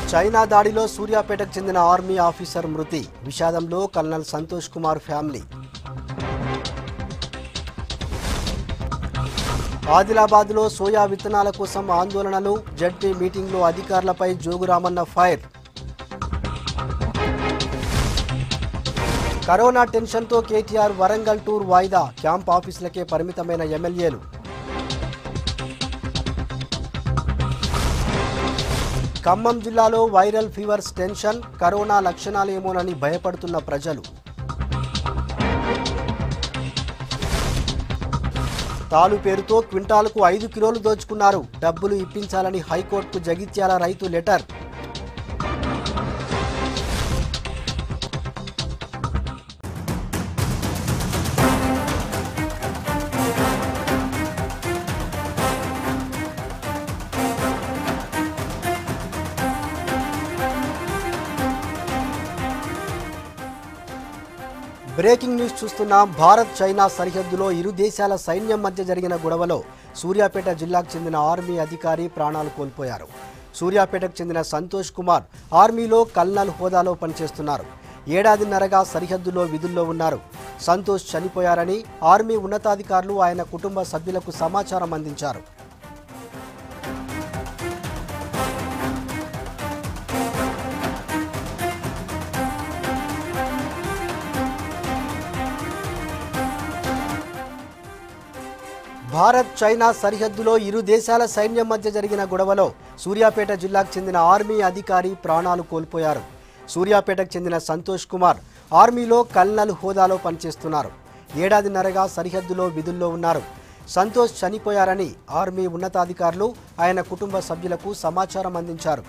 China దాడిలో సూర్యాపేటకు చెందిన army officer మృతి విషాదంలో కల్నల్ సంతోష్ కుమార్ ఫ్యామిలీ ఆదిలాబాద్లో సోయా విత్తనాల కోసం ఆందోళనలు జడ్పీ మీటింగ్లో అధికారులపై జోగురామన్న ఫైర్ కరోనా టెన్షన్తో కేటీఆర్ వరంగల్ టూర్ వాయిదా క్యాంప్ ఆఫీసులకే పరిమితమైన ఎమ్మెల్యేలు ఖమ్మం జిల్లాలో వైరల్ ఫీవర్స్ టెన్షన్ కరోనా లక్షణాలేమోనని భయపడుతున్న ప్రజలు తాలు పేరుతో క్వింటాలకు ఐదు కిలోలు దోచుకున్నారు డబ్బులు ఇప్పించాలని హైకోర్టుకు జగిత్యాల రైతు లెటర్ బ్రేకింగ్ న్యూస్ చూస్తున్నాం భారత్ చైనా సరిహద్దులో ఇరు దేశాల సైన్యం మధ్య జరిగిన గొడవలో సూర్యాపేట జిల్లాకు చెందిన ఆర్మీ అధికారి ప్రాణాలు కోల్పోయారు సూర్యాపేటకు చెందిన సంతోష్ కుమార్ ఆర్మీలో కల్నల్ హోదాలో పనిచేస్తున్నారు ఏడాదిన్నరగా సరిహద్దులో విధుల్లో ఉన్నారు సంతోష్ చనిపోయారని ఆర్మీ ఉన్నతాధికారులు ఆయన కుటుంబ సభ్యులకు సమాచారం అందించారు భారత్ చైనా సరిహద్దులో ఇరు దేశాల సైన్యం మధ్య జరిగిన గొడవలో సూర్యాపేట జిల్లాకు చెందిన ఆర్మీ అధికారి ప్రాణాలు కోల్పోయారు సూర్యాపేటకు చెందిన సంతోష్ కుమార్ ఆర్మీలో కల్నల్ హోదాలో పనిచేస్తున్నారు ఏడాదిన్నరగా సరిహద్దులో విధుల్లో ఉన్నారు సంతోష్ చనిపోయారని ఆర్మీ ఉన్నతాధికారులు ఆయన కుటుంబ సభ్యులకు సమాచారం అందించారు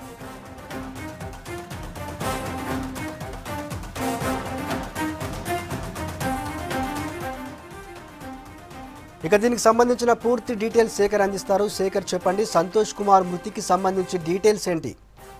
ఇక దీనికి సంబంధించిన పూర్తి డీటెయిల్స్ శేఖర్ అందిస్తారు శేఖర్ చెప్పండి సంతోష్ కుమార్ మృతికి సంబంధించి డీటెయిల్స్ ఏంటి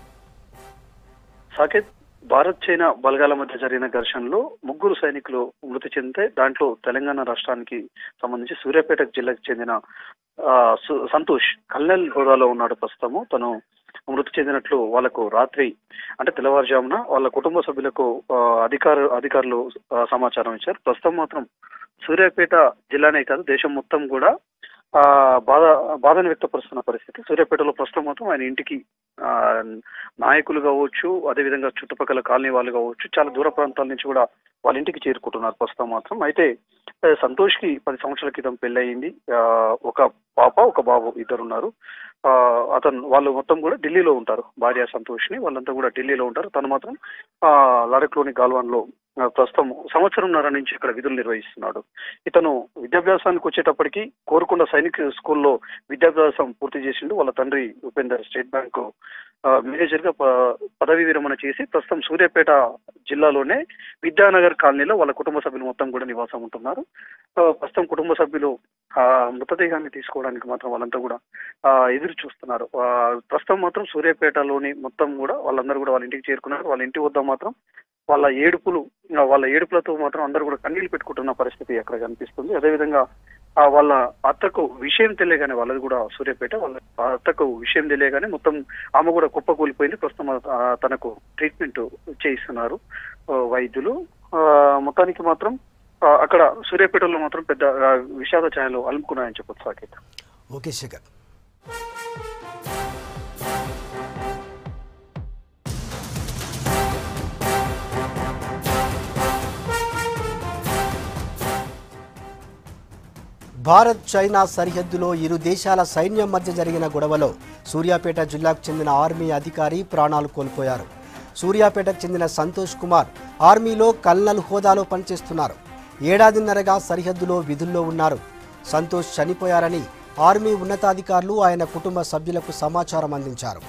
సాకేత్ భారత్ చైనా బలగాల మధ్య జరిగిన ఘర్షణలో ముగ్గురు సైనికులు మృతి చెందితే దాంట్లో తెలంగాణ రాష్ట్రానికి సంబంధించి సూర్యాపేట జిల్లాకు చెందిన ఆ, సు- సంతోష్ కల్నల్ హోదాలో ఉన్నాడు ప్రస్తుతము తను మృతి చెందినట్లు వాళ్ళకు రాత్రి అంటే తెల్లవారుజామున వాళ్ళ కుటుంబ సభ్యులకు ఆ, అధికారు అధికారులు ఆ, సమాచారం ఇచ్చారు ప్రస్తుతం మాత్రం సూర్యాపేట జిల్లానే కాదు దేశం మొత్తం కూడా ఆ బాధ బాధను వ్యక్తపరుస్తున్న పరిస్థితి సూర్యాపేటలో ప్రస్తుతం మాత్రం ఆయన ఇంటికి ఆ నాయకులు కావచ్చు అదేవిధంగా చుట్టుపక్కల కాలనీ వాళ్ళు కావచ్చు చాలా దూర ప్రాంతాల నుంచి కూడా వాళ్ళ ఇంటికి చేరుకుంటున్నారు ప్రస్తుతం మాత్రం అయితే ఆ, సంతోష్ కి పది సంవత్సరాల క్రితం పెళ్ళయింది ఆ, ఒక పాప ఒక బాబు ఇద్దరు ఉన్నారు ఆ, అతను వాళ్ళు మొత్తం కూడా ఢిల్లీలో ఉంటారు భార్య సంతోష్ ని వాళ్ళంతా కూడా ఢిల్లీలో ఉంటారు తను మాత్రం ఆ లడఖ్లోని గాల్వాన్ లో ఆ, ప్రస్తుతం సంవత్సరంన్నర నుంచి ఇక్కడ విధులు నిర్వహిస్తున్నాడు ఇతను విద్యాభ్యాసానికి వచ్చేటప్పటికి కోరుకొండ సైనిక స్కూల్లో విద్యాభ్యాసం పూర్తి చేసిండు వాళ్ళ తండ్రి ఉపేందర్ స్టేట్ బ్యాంక్ మేనేజర్ గా ప- పదవి విరమణ చేసి ప్రస్తుతం సూర్యాపేట జిల్లాలోనే విద్యానగర్ కాలనీలో వాళ్ళ కుటుంబ సభ్యులు మొత్తం కూడా నివాసం ఉంటున్నారు ఆ, ప్రస్తుతం కుటుంబ సభ్యులు ఆ మృతదేహాన్ని తీసుకోవడానికి మాత్రం వాళ్ళంతా కూడా ఆ, ఎదురు చూస్తున్నారు ఆ, ప్రస్తుతం మాత్రం సూర్యాపేటలోని మొత్తం కూడా వాళ్ళందరూ కూడా వాళ్ళ ఇంటికి చేరుకున్నారు వాళ్ళ ఇంటి వద్ద మాత్రం వాళ్ళ ఏడుపులు ఆ, వాళ్ళ ఏడుపులతో మాత్రం అందరూ కూడా కన్నీళ్లు పెట్టుకుంటున్న పరిస్థితి అక్కడ కనిపిస్తుంది అదేవిధంగా ఆ వాళ్ళ అత్తకు విషయం తెలియగానే వాళ్ళది కూడా సూర్యాపేట వాళ్ళ అత్తకు విషయం తెలియగానే మొత్తం ఆమె కూడా కుప్పకూలిపోయింది ప్రస్తుతం ఆ, తనకు ట్రీట్మెంట్ చేయిస్తున్నారు ఆ, వైద్యులు ఆ, మొత్తానికి మాత్రం ఆ, అక్కడ సూర్యాపేటలో మాత్రం పెద్ద ఆ, విషాద ఛాయలు అలుముకున్నాయని చెప్పొచ్చు సాకేత్ ఓకే శేఖర్ భారత్ చైనా సరిహద్దులో ఇరు దేశాల సైన్యం మధ్య జరిగిన గొడవలో సూర్యాపేట జిల్లాకు చెందిన ఆర్మీ అధికారి ప్రాణాలు కోల్పోయారు సూర్యాపేటకు చెందిన సంతోష్ కుమార్ ఆర్మీలో కల్నల్ హోదాలో పనిచేస్తున్నారు ఏడాదిన్నరగా సరిహద్దులో విధుల్లో ఉన్నారు సంతోష్ చనిపోయారని ఆర్మీ ఉన్నతాధికారులు ఆయన కుటుంబ సభ్యులకు సమాచారం అందించారు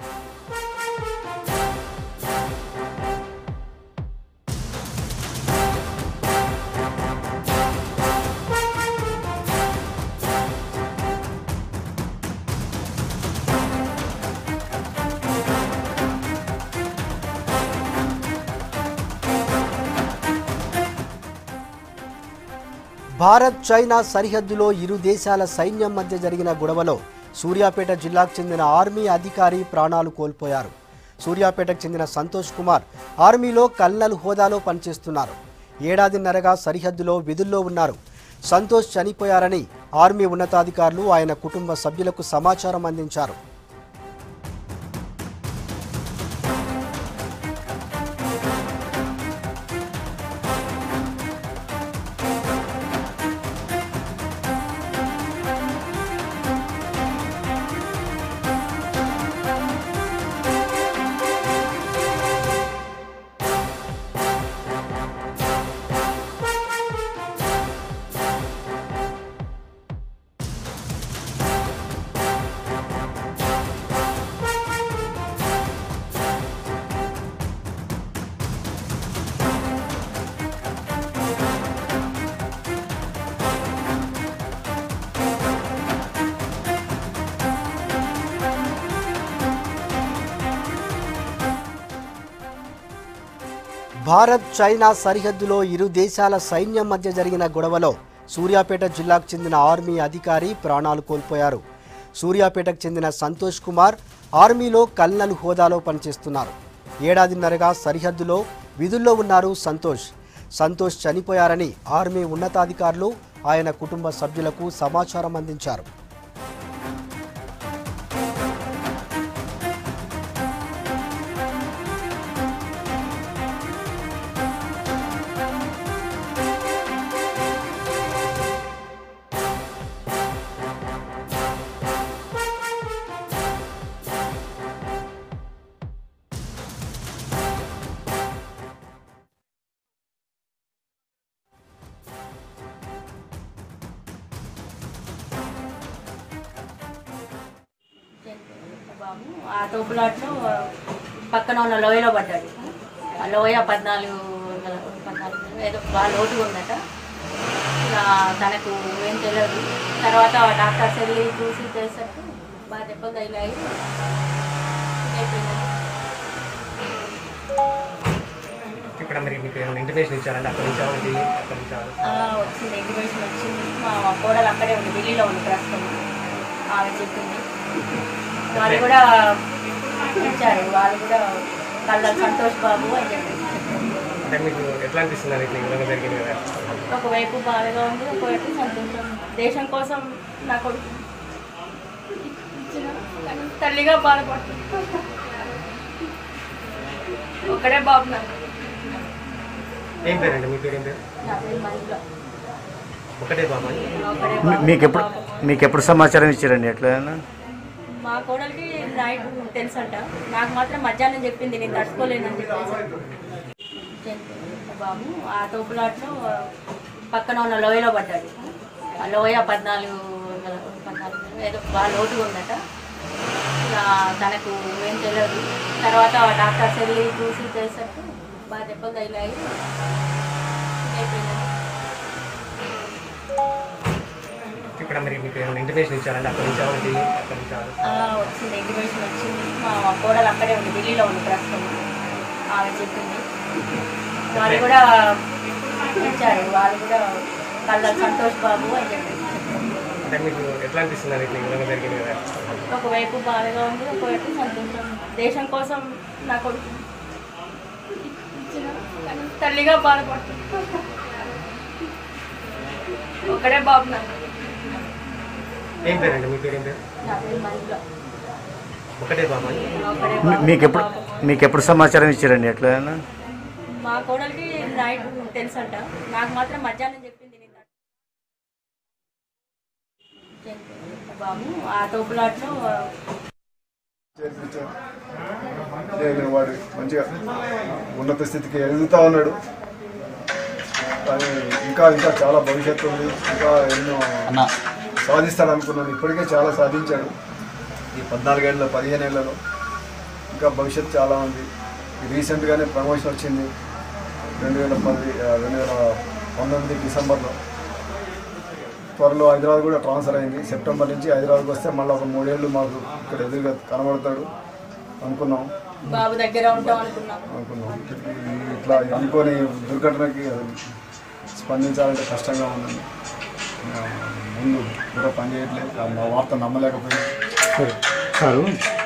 భారత్ చైనా సరిహద్దులో ఇరు దేశాల సైన్యం మధ్య జరిగిన గొడవలో సూర్యాపేట జిల్లాకు చెందిన ఆర్మీ అధికారి ప్రాణాలు కోల్పోయారు సూర్యాపేటకు చెందిన సంతోష్ కుమార్ ఆర్మీలో కల్నల్ హోదాలో పనిచేస్తున్నారు ఏడాదిన్నరగా సరిహద్దులో విధుల్లో ఉన్నారు సంతోష్ చనిపోయారని ఆర్మీ ఉన్నతాధికారులు ఆయన కుటుంబ సభ్యులకు సమాచారం అందించారు భారత్ చైనా సరిహద్దులో ఇరు దేశాల సైన్యం మధ్య జరిగిన గొడవలో సూర్యాపేట జిల్లాకు చెందిన ఆర్మీ అధికారి ప్రాణాలు కోల్పోయారు సూర్యాపేటకు చెందిన సంతోష్ కుమార్ ఆర్మీలో కల్నల్ హోదాలో పనిచేస్తున్నారు ఏడాదిన్నరగా సరిహద్దులో విధుల్లో ఉన్నారు సంతోష్ సంతోష్ చనిపోయారని ఆర్మీ ఉన్నతాధికారులు ఆయన కుటుంబ సభ్యులకు సమాచారం అందించారు బాబు ఆ తోపులాట్లో పక్కన ఉన్న లోయలో పడ్డాడు ఆ లోయ పద్నాలుగు వందల పద్నాలుగు వందలు ఏదో బాగా లోతుగా ఉందట ఇలా తనకు ఏం తెలియదు తర్వాత డాక్టర్స్ వెళ్ళి చూసి చేసరికి బాగా దెబ్బలు తగిలాయి అయిపోయింది ఇక్కడ మరి మీకు ఏమైనా ఇంటిమేషన్ ఇచ్చారంటే అక్కడి నుంచి అవుతుంది అక్కడి నుంచి అవుతుంది ఆ, వచ్చింది ఇంటిమేషన్ వచ్చింది మా కోడలు అక్కడే ఉంది ఢిల్లీలో ఉంది ప్రస్తుతం ఆమె చెప్పింది వాళ్ళు కూడా ఇచ్చారు వాళ్ళు కూడా కళ్ళ సంతోష్ బాబు అని చెప్పి అంటే మీకు ఎట్లా అనిపిస్తుంది అది ఇట్లా ఈ విధంగా జరిగింది కదా ఒకవైపు బాధగా ఉంది ఒకవైపు సంతోషం దేశం కోసం నా కొడుకు ఇచ్చిన కానీ తల్లిగా బాధపడుతుంది ఒకడే బాబు నాకు ఏం పేరండి మీ పేరు ఏం పేరు నా పేరు మహిళ ఒకటే బాబాయ్ ఒకడే మీ- బాబు. మీకు ఎప్పుడు మీకు ఎప్పుడు సమాచారం ఇచ్చారండి ఎట్లయినా మా కోడలికి నైట్ తెలుసంట నాకు మాత్రం మధ్యాహ్నం చెప్పింది నేను తట్టుకోలేనని చెప్పేసి చనిపోయింది బాబు ఆ తోపులాట్లో పక్కన ఉన్న లోయలో పడ్డాడు ఆ లోయ పద్నాలుగు వందల పద్నాలుగు వందలు ఏదో బాగా లోతుగా ఉందట ఇలా తనకు ఏం తెలియదు తర్వాత డాక్టర్స్ వెళ్ళి చూసి చేసరికి బాగా దెబ్బలు తగిలాయి అయిపోయింది ఇక్కడ మరి మీకు ఏమైనా ఇంటిమేషన్ ఇచ్చారంటే అక్కడి నుంచి అవుతుంది అక్కడి నుంచి అవుతుంది ఆ, వచ్చింది ఇంటిమేషన్ వచ్చింది మా కోడలు అక్కడే ఉంది ఢిల్లీలో ఉంది ప్రస్తుతం ఆమె చెప్పింది వాళ్ళు కూడా ఇచ్చారు వాళ్ళు కూడా కళ్ళ సంతోష్ బాబు అని చెప్పి అంటే మీకు ఎట్లా అనిపిస్తుంది అది ఇట్లా ఈ విధంగా జరిగింది కదా ఒకవైపు బాధగా ఉంది ఒకవైపు సంతోషం దేశం కోసం నా కొడుకు ఇచ్చిన కానీ తల్లిగా బాధపడుతుంది ఒకడే బాబు నాకు ఏం పేరండి మీ పేరు ఏం పేరు నా పేరు మహిళ ఒకటే బాబాయ్ ఒకడే మీ- బాబు. మీకు ఎప్పుడు మీకు ఎప్పుడు సమాచారం ఇచ్చారండి ఎట్లయినా మా కోడలికి నైట్ తెలుసంట నాకు మాత్రం మధ్యాహ్నం చెప్పింది నేను చనిపోయింది బాబు ఆ తోపులాట్లో చేర్పించారు. నేను వాడు మంచిగా ఉన్నత స్థితికి ఎదుగుతా ఉన్నాడు కానీ ఇంకా ఇంకా చాలా భవిష్యత్తు ఉంది ఇంకా ఎన్నో సాధిస్తాడు అనుకున్నాను ఇప్పటికే చాలా సాధించాడు ఈ పద్నాలుగేళ్ళలో పదిహేను ఏళ్ళలో ఇంకా భవిష్యత్తు చాలా ఉంది రీసెంట్గానే ప్రమోషన్ వచ్చింది రెండు వేల పది ఆ, రెండు వేల పంతొమ్మిది డిసెంబర్లో త్వరలో హైదరాబాద్ కూడా ట్రాన్స్ఫర్ అయింది సెప్టెంబర్ నుంచి హైదరాబాద్కి వస్తే మళ్ళీ ఒక మూడేళ్ళు మాకు ఇక్కడ ఎదురుగా కనబడతాడు అనుకున్నాం బాబు దగ్గర ఉంటాం అనుకున్నాం అనుకున్నాం ఇట్లా అనుకోని దుర్ఘటనకి స్పందించాలంటే కష్టంగా ఉందండి ఆ, ముందు కూడా పనిచేయట్లేదు ఆ వార్త నమ్మలేకపోయింది సారు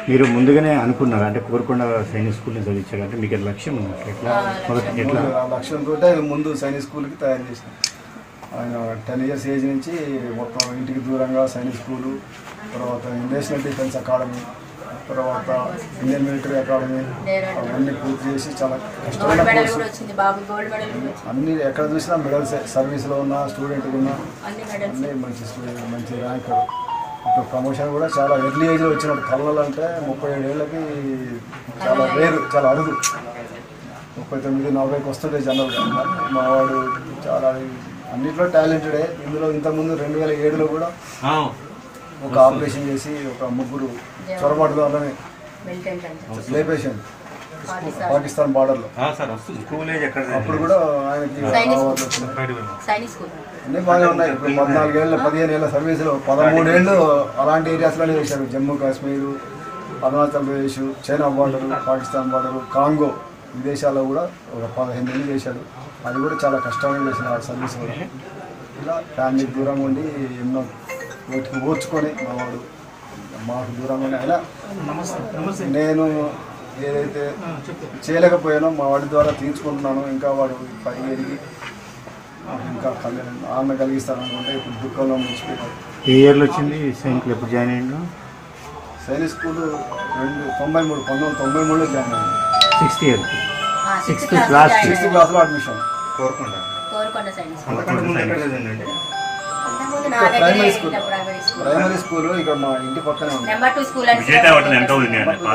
మీరు ముందుగానే అనుకున్నారా అంటే కోరుకొండ సైనిక్ స్కూల్ని చదివించారు అంటే మీకు లక్ష్యం ఉన్నట్టు ఎట్లా మొదటి ఎట్లా ముందు ఆ లక్ష్యంతో ముందు సైనిక్ స్కూల్కి తయారు చేసినాం ఆయన టెన్ ఇయర్స్ ఏజ్ నుంచి మొత్తం ఇంటికి దూరంగా సైనిక్ స్కూలు తర్వాత నేషనల్ డిఫెన్స్ అకాడమీ తర్వాత ఇండియన్ మిలిటరీ అకాడమీ అవన్నీ పూర్తి చేసి చాలా కష్టమైన గోల్డ్ మెడల్ కోర్సు కూడా వచ్చింది బాబు గోల్డ్ మెడల్ కూడా వచ్చింది అన్ని ఎక్కడ చూసినా మెడల్స్ సర్వీస్లో ఉన్న స్టూడెంట్ ఉన్న అన్ని మెడల్స్ అన్నీ మంచి స్టూడెంట్ మంచి ర్యాంకర్ ఇప్పుడు ప్రమోషన్ కూడా చాలా ఎర్లీ ఏజ్లో వచ్చినట్టు కళ్ళలు అంటే ముప్పై ఏడు ఏళ్ళకి చాలా రేరు చాలా అరుదు ముప్పై తొమ్మిది నలభైకి వస్తుండే జనరల్గా మా వాడు చాలా అన్నిట్లో టాలెంటెడే ఇందులో ఇంతకుముందు రెండు వేల ఏడులో కూడా ఒక ఆపరేషన్ చేసి ఒక ముగ్గురు చొరబాటు ద్వారానే మిలిటెంట్ అంటే లేపేషన్ పాకిస్తాన్ పాకిస్తాన్ బార్డర్లో స్కూల్ ఏజ్ ఎక్కడ అప్పుడు కూడా ఆయనకి సైనిక్ అవార్డు వచ్చింది సైనిక్ స్కూల్ అన్నీ బాగానే ఉన్నాయి ఇప్పుడు పద్నాలుగేళ్ళ పదిహేను ఏళ్ళ సర్వీసులో పదమూడేళ్ళు అలాంటి ఏరియాస్లోనే చేశారు Jammu Kashmir Arunachal Pradesh China border Pakistan border Congo విదేశాల్లో కూడా ఒక పదిహేను ఏళ్ళు చేశాడు అది కూడా చాలా కష్టంగా చేసిన ఆ సర్వీస్ కూడా ఇలా ఫ్యామిలీ దూరంగా ఉండి ఎన్నో వీటికి ఓర్చుకొని మా వాడు మాకు దూరంగా ఉండి అయినా నేను ఏదైతే చేయలేకపోయానో మా వాడి ద్వారా తీర్చుకుంటున్నాను ఇంకా వాడు పై ఎదిగి ఇంకా కళ్యాణం ఆనందం కలిగిస్తాను అనుకుంటే ఇప్పుడు దుఃఖంలో ముంచిపోయాడు ఏ ఇయర్లో వచ్చింది సైనికులు ఎప్పుడు జాయిన్ అయ్యిండు సైనిక్ స్కూల్ రెండు తొంభై మూడు పంతొమ్మిది వందల తొంభై మూడులో జాయిన్ అయ్యింది సిక్స్త్ ఇయర్కి sixth Sixth class class. Sixth క్లాస్లో అడ్మిషన్ కోరుకుండా కోరుకొండ సైన్స్ అంతకంటే ఎక్కడ చదివిందండి అంతకుముందు నా దగ్గరే primary school primary school primary school ఇక్కడ మా ఇంటి పక్కనే ఉంది నెంబర్ టూ స్కూల్ అని విజేత హోటల్ ఎంత ఉంది అండి పాత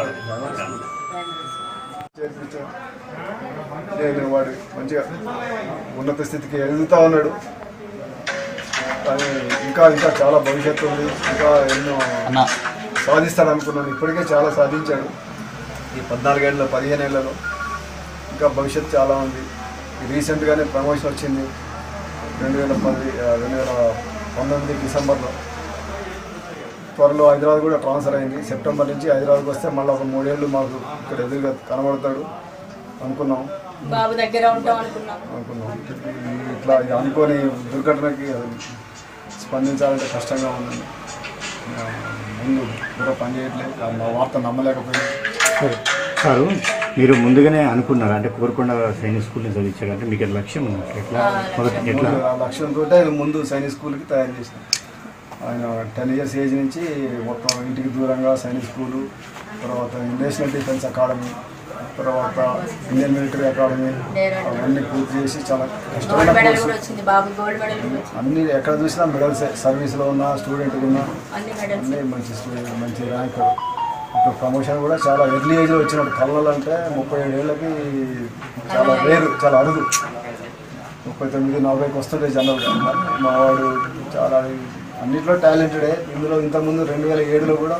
చేర్పించాం. నేను వాడు మంచిగా ఉన్నత స్థితికి ఎదుగుతా ఉన్నాడు కానీ ఇంకా ఇంకా చాలా భవిష్యత్తు ఉంది ఇంకా ఎన్నో సాధిస్తాడు అనుకున్నాను ఇప్పటికే చాలా సాధించాడు ఈ పద్నాలుగేళ్ళలో పదిహేను ఏళ్ళలో ఇంకా భవిష్యత్తు చాలా ఉంది రీసెంట్గానే ప్రమోషన్ వచ్చింది రెండు వేల పది ఆ, రెండు వేల పంతొమ్మిది డిసెంబర్లో త్వరలో హైదరాబాద్ కూడా ట్రాన్స్ఫర్ అయింది సెప్టెంబర్ నుంచి హైదరాబాద్కి వస్తే మళ్ళీ ఒక మూడేళ్ళు మాకు ఇక్కడ ఎదురుగా కనబడతాడు అనుకున్నాం బాబు దగ్గర ఉంటాం అనుకున్నాం అనుకున్నాం ఇట్లా ఇది అనుకోని దుర్ఘటనకి స్పందించాలంటే కష్టంగా ఉంది ఆ, ముందు కూడా పని చేయట్లేదు ఆ, మా వార్త నమ్మలేకపోయింది సరే సారు మీరు ముందుగానే అనుకున్నారా అంటే కోరుకొండ సైనిక్ స్కూల్ని చదివించారు అంటే మీకు లక్ష్యం ఉన్నట్టు ఎట్లా మొదటి ఎట్లా ముందు ఆ లక్ష్యంతో ముందు సైనిక్ స్కూల్కి తయారు చేసినాం ఆయన టెన్ ఇయర్స్ ఏజ్ నుంచి మొత్తం ఇంటికి దూరంగా సైనిక్ స్కూలు తర్వాత నేషనల్ డిఫెన్స్ అకాడమీ తర్వాత ఇండియన్ మిలిటరీ అకాడమీ అవన్నీ పూర్తి చేసి చాలా కష్టమైన గోల్డ్ మెడల్ కోర్సు కూడా వచ్చింది బాబు గోల్డ్ మెడల్ కూడా వచ్చింది అన్ని ఎక్కడ చూసినా మెడల్స్ సర్వీస్లో ఉన్న స్టూడెంట్ ఉన్న అన్ని మెడల్స్ అన్నీ మంచి స్టూడెంట్ మంచి ర్యాంకర్ ఇప్పుడు ప్రమోషన్ కూడా చాలా ఎర్లీ ఏజ్లో వచ్చినట్టు కళ్ళలు అంటే ముప్పై ఏడు ఏళ్ళకి చాలా రేరు చాలా అరుదు ముప్పై తొమ్మిది నలభైకి వస్తుండే జనరల్గా మా వాడు చాలా అన్నిట్లో టాలెంటెడే ఇందులో ఇంతకుముందు రెండు వేల ఏడులో కూడా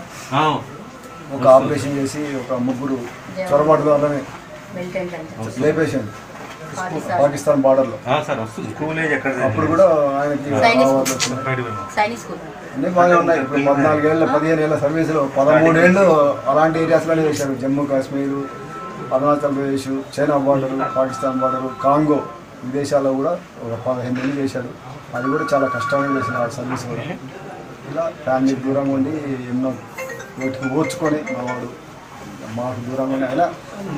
ఒక ఆపరేషన్ చేసి ఒక ముగ్గురు చొరబాటు ద్వారానే మిలిటెంట్ అంటే లేపేషన్ పాకిస్తాన్ పాకిస్తాన్ బార్డర్లో స్కూల్ ఏజ్ ఎక్కడ అప్పుడు కూడా ఆయనకి సైనిక్ అవార్డు వచ్చింది సైనిక్ స్కూల్ అన్నీ బాగానే ఉన్నాయి ఇప్పుడు పద్నాలుగేళ్ళ పదిహేను ఏళ్ళ సర్వీసులో పదమూడేళ్ళు అలాంటి ఏరియాస్లోనే చేశాడు Jammu Kashmir Arunachal Pradesh China border Pakistan border Congo విదేశాల్లో కూడా ఒక పదిహేను ఏళ్ళు చేశాడు అది కూడా చాలా కష్టంగా చేసిన ఆ సర్వీస్ కూడా ఇలా ఫ్యామిలీ దూరంగా ఉండి ఎన్నో వీటికి ఓర్చుకొని మా వాడు మాకు దూరంగా ఉండి అయినా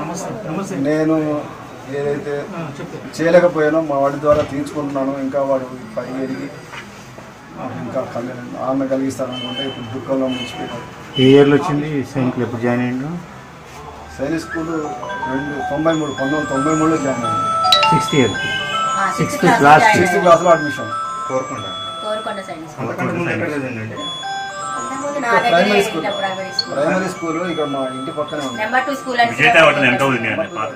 నేను ఏదైతే చేయలేకపోయానో మా వాడి ద్వారా తీర్చుకుంటున్నాను ఇంకా వాడు పై ఎదిగి ఇంకా కళ్యాణం ఆనందం కలిగిస్తాను అనుకుంటే ఇప్పుడు దుఃఖంలో ముంచిపోయాడు ఏ ఇయర్లో వచ్చింది సైనికులు ఎప్పుడు జాయిన్ అయ్యిండు సైనిక్ స్కూల్ రెండు తొంభై మూడు పంతొమ్మిది వందల తొంభై మూడులో జాయిన్ అయింది సిక్స్త్ ఇయర్కి sixth Sixth class class. Sixth క్లాస్లో అడ్మిషన్ కోరుకుండా కోరుకొండ సైన్స్ అంతకంటే ఎక్కడ చదివిందండి అంతకుముందు నా ప్రైమరీ దగ్గరే school primary school primary school ఇక్కడ మా ఇంటి పక్కనే ఉంది నెంబర్ టూ స్కూల్ అని విజేత హోటల్ ఎంత ఉంది అండి పాత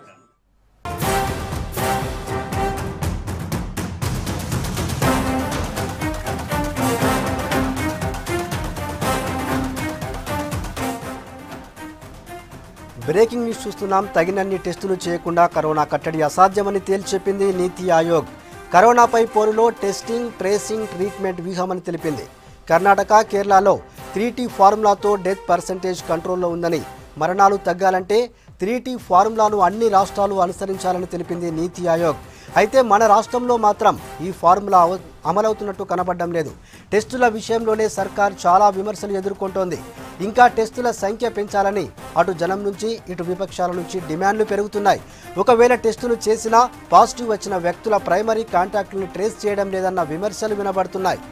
బ్రేకింగ్ న్యూస్ చూస్తున్నాం తగినన్ని టెస్టులు చేయకుండా కరోనా కట్టడి అసాధ్యమని తేల్చెప్పింది నీతి ఆయోగ్ కరోనాపై పోరులో టెస్టింగ్ ట్రేసింగ్ ట్రీట్మెంట్ వ్యూహమని తెలిపింది కర్ణాటక కేరళలో త్రీ టీ ఫార్ములాతో డెత్ పర్సంటేజ్ కంట్రోల్లో ఉందని మరణాలు తగ్గాలంటే త్రీ టీ ఫార్ములాను అన్ని రాష్ట్రాలు అనుసరించాలని తెలిపింది నీతి ఆయోగ్ అయితే మన రాష్ట్రంలో మాత్రం ఈ ఫార్ములా అవ- అమలవుతున్నట్టు కనబడడం లేదు టెస్టుల విషయంలోనే సర్కార్ చాలా విమర్శలు ఎదుర్కొంటోంది ఇంకా టెస్టుల సంఖ్య పెంచాలని అటు జనం నుంచి ఇటు విపక్షాల నుంచి డిమాండ్లు పెరుగుతున్నాయి ఒకవేళ టెస్టులు చేసినా పాజిటివ్ వచ్చిన వ్యక్తుల ప్రైమరీ కాంటాక్ట్లను ట్రేస్ చేయడం లేదన్న విమర్శలు వినబడుతున్నాయి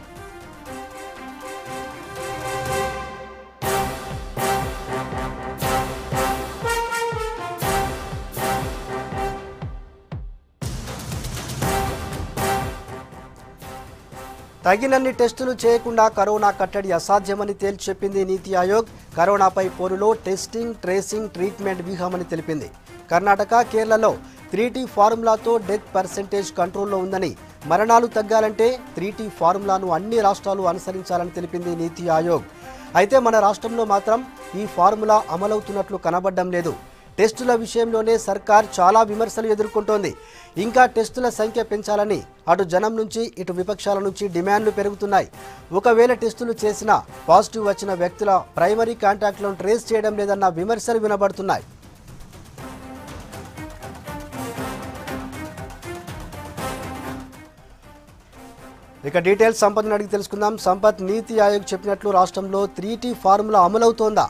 తగినన్ని టెస్టులు చేయకుండా కరోనా కట్టడి అసాధ్యమని తేల్చి చెప్పింది నీతి ఆయోగ్ కరోనాపై పోరులో టెస్టింగ్ ట్రేసింగ్ ట్రీట్మెంట్ వ్యూహమని తెలిపింది కర్ణాటక కేరళలో త్రీ టీ ఫార్ములాతో డెత్ పర్సెంటేజ్ కంట్రోల్లో ఉందని మరణాలు తగ్గాలంటే త్రీ టీ ఫార్ములాను అన్ని రాష్ట్రాలు అనుసరించాలని తెలిపింది నీతి ఆయోగ్ అయితే మన రాష్ట్రంలో మాత్రం ఈ ఫార్ములా అమలవుతున్నట్లు కనబడడం లేదు టెస్టుల విషయంలోనే సర్కార్ చాలా విమర్శలు ఎదుర్కొంటోంది ఇంకా టెస్టుల సంఖ్య పెంచాలని అటు జనం నుంచి ఇటు విపక్షాల నుంచి డిమాండ్లు పెరుగుతున్నాయి ఒకవేళ టెస్టులు చేసినా పాజిటివ్ వచ్చిన వ్యక్తుల ప్రైమరీ కాంటాక్ట్లను ట్రేస్ చేయడం లేదన్న విమర్శలు వినబడుతున్నాయి ఇక డీటెయిల్స్ సంపత్ని అడిగి తెలుసుకుందాం సంపత్ నీతి ఆయోగ్ చెప్పినట్లు రాష్ట్రంలో త్రీ టీ ఫార్ములా అమలవుతోందా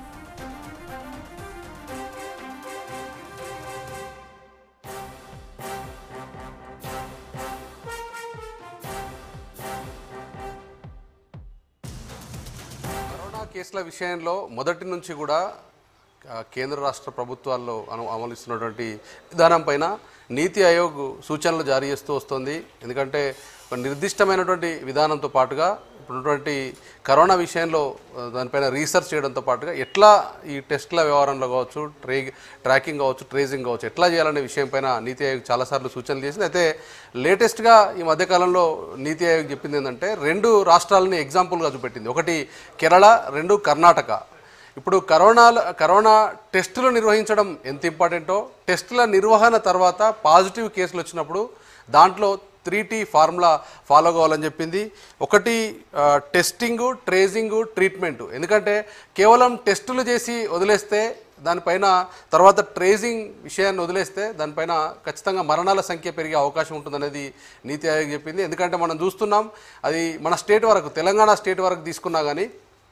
కరోనా కేసుల విషయంలో మొదటి నుంచి కూడా ఆ, కేంద్ర రాష్ట్ర ప్రభుత్వాల్లో అను అమలుస్తున్నటువంటి విధానం పైన నీతి ఆయోగ్ సూచనలు జారీ చేస్తూ వస్తుంది ఎందుకంటే ఒక నిర్దిష్టమైనటువంటి విధానంతో పాటుగా ఇప్పుడున్నటువంటి కరోనా విషయంలో ఆ, దానిపైన రీసెర్చ్ చేయడంతో పాటుగా ఎట్లా ఈ టెస్ట్ల వ్యవహారంలో కావచ్చు ట్రే ట్రాకింగ్ కావచ్చు ట్రేసింగ్ కావచ్చు ఎట్లా చేయాలనే విషయం పైన నీతి ఆయోగ్ చాలాసార్లు సూచనలు చేసింది అయితే లేటెస్ట్గా ఈ మధ్యకాలంలో నీతి ఆయోగ్ చెప్పింది ఏంటంటే రెండు రాష్ట్రాలని ఎగ్జాంపుల్గా చూపెట్టింది ఒకటి కేరళ రెండు కర్ణాటక ఇప్పుడు కరోనా కరోనా టెస్టులు నిర్వహించడం ఎంత ఇంపార్టెంటో టెస్టుల నిర్వహణ తర్వాత పాజిటివ్ కేసులు వచ్చినప్పుడు దాంట్లో త్రీ టీ ఫార్ములా ఫాలో కావాలని చెప్పింది ఒకటి ఆ, టెస్టింగు ట్రేసింగు ట్రీట్మెంటు ఎందుకంటే కేవలం టెస్టులు చేసి వదిలేస్తే దానిపైన తర్వాత ట్రేసింగ్ విషయాన్ని వదిలేస్తే దానిపైన ఖచ్చితంగా మరణాల సంఖ్య పెరిగే అవకాశం ఉంటుందనేది నీతి ఆయోగ్ చెప్పింది ఎందుకంటే మనం చూస్తున్నాం అది మన స్టేట్ వరకు తెలంగాణ స్టేట్ వరకు తీసుకున్నా కానీ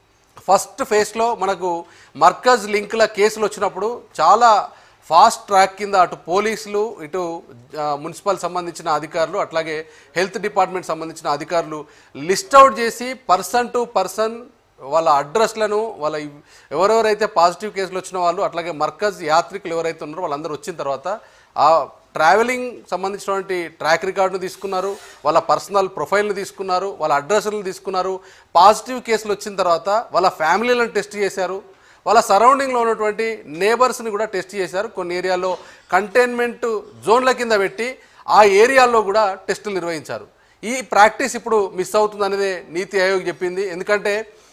ఫస్ట్ ఫేజ్లో మనకు మర్కజ్ లింక్ల కేసులు వచ్చినప్పుడు చాలా ఫాస్ట్ ట్రాక్ కింద అటు పోలీసులు ఇటు ఆ, మున్సిపల్ సంబంధించిన అధికారులు అట్లాగే హెల్త్ డిపార్ట్మెంట్ సంబంధించిన అధికారులు లిస్ట్ అవుట్ చేసి పర్సన్ టు పర్సన్ వాళ్ళ అడ్రస్లను వాళ్ళ ఇవ్- ఎవరెవరైతే పాజిటివ్ కేసులు వచ్చిన వాళ్ళు అట్లాగే మర్కజ్ యాత్రికులు ఎవరైతే ఉన్నారో వాళ్ళందరూ వచ్చిన తర్వాత ఆ ట్రావెలింగ్ సంబంధించినటువంటి ట్రాక్ రికార్డును తీసుకున్నారు వాళ్ళ పర్సనల్ ప్రొఫైల్ని తీసుకున్నారు వాళ్ళ అడ్రస్లను తీసుకున్నారు పాజిటివ్ కేసులు వచ్చిన తర్వాత వాళ్ళ ఫ్యామిలీలను టెస్ట్ చేశారు వాళ్ళ సరౌండింగ్లో ఉన్నటువంటి నేబర్స్ని కూడా టెస్ట్ చేశారు కొన్ని ఏరియాల్లో కంటైన్మెంట్ జోన్ల కింద పెట్టి ఆ ఏరియాల్లో కూడా టెస్టులు నిర్వహించారు ఈ ప్రాక్టీస్ ఇప్పుడు మిస్ అవుతుంది అనేది నీతి ఆయోగ్ చెప్పింది ఎందుకంటే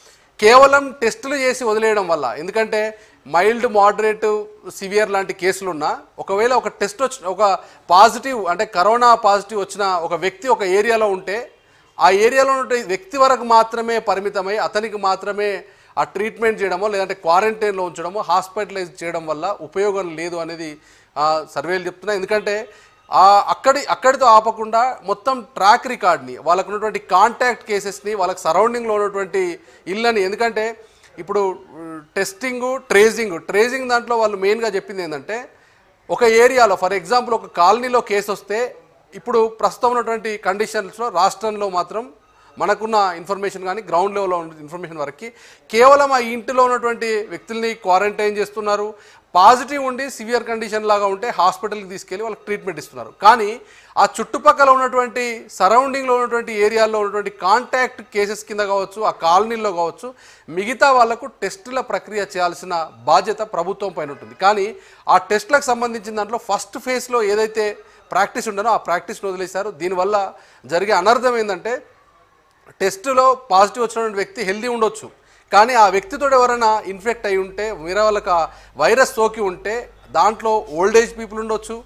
కేవలం టెస్టులు చేసి వదిలేయడం వల్ల ఎందుకంటే మైల్డ్ మోడరేట్ సివియర్ లాంటి కేసులున్నా ఒకవేళ ఒక టెస్ట్ వచ్చిన ఒక పాజిటివ్ అంటే కరోనా పాజిటివ్ వచ్చిన ఒక వ్యక్తి ఒక ఏరియాలో ఉంటే ఆ ఏరియాలో ఉన్న వ్యక్తి వరకు మాత్రమే పరిమితమై అతనికి మాత్రమే ఆ ట్రీట్మెంట్ చేయడమో లేదంటే క్వారంటైన్లో ఉంచడమో హాస్పిటలైజ్ చేయడం వల్ల ఉపయోగం లేదు అనేది ఆ, సర్వేలు చెప్తున్నాయి ఎందుకంటే ఆ అక్కడి అక్కడితో ఆపకుండా మొత్తం ట్రాక్ రికార్డ్ని వాళ్ళకు ఉన్నటువంటి కాంటాక్ట్ కేసెస్ని వాళ్ళకి సరౌండింగ్లో ఉన్నటువంటి ఇళ్ళని ఎందుకంటే ఇప్పుడు టెస్టింగ్ ట్రేసింగ్ ట్రేసింగ్ దాంట్లో వాళ్ళు మెయిన్గా చెప్పింది ఏంటంటే ఒక ఏరియాలో ఫర్ ఎగ్జాంపుల్ ఒక కాలనీలో కేసు వస్తే ఇప్పుడు ప్రస్తుతం ఉన్నటువంటి కండిషన్స్లో రాష్ట్రంలో మాత్రం మనకున్న ఇన్ఫర్మేషన్ కానీ గ్రౌండ్ లెవెల్లో ఉన్న ఇన్ఫర్మేషన్ వరకు కేవలం ఆ ఇంటిలో ఉన్నటువంటి వ్యక్తుల్ని క్వారంటైన్ చేస్తున్నారు పాజిటివ్ ఉండి సివియర్ కండిషన్ లాగా ఉంటే హాస్పిటల్కి తీసుకెళ్ళి వాళ్ళకి ట్రీట్మెంట్ ఇస్తున్నారు కానీ ఆ చుట్టుపక్కల ఉన్నటువంటి సరౌండింగ్లో ఉన్నటువంటి ఏరియాలో ఉన్నటువంటి కాంటాక్ట్ కేసెస్ కింద కావచ్చు ఆ కాలనీల్లో కావచ్చు మిగతా వాళ్లకు టెస్టుల ప్రక్రియ చేయాల్సిన బాధ్యత ప్రభుత్వం పైన ఉంటుంది కానీ ఆ టెస్టులకు సంబంధించిన దాంట్లో ఫస్ట్ ఫేజ్లో ఏదైతే ప్రాక్టీస్ ఉండనో ఆ ప్రాక్టీస్ని వదిలేశారు దీనివల్ల జరిగే అనర్థం ఏంటంటే టెస్టులో పాజిటివ్ వచ్చినటువంటి వ్యక్తి హెల్దీ ఉండొచ్చు కానీ ఆ వ్యక్తితో ఎవరైనా ఇన్ఫెక్ట్ అయి ఉంటే వేరే వాళ్ళకి ఆ వైరస్ సోకి ఉంటే దాంట్లో ఓల్డ్ ఏజ్ పీపుల్ ఉండొచ్చు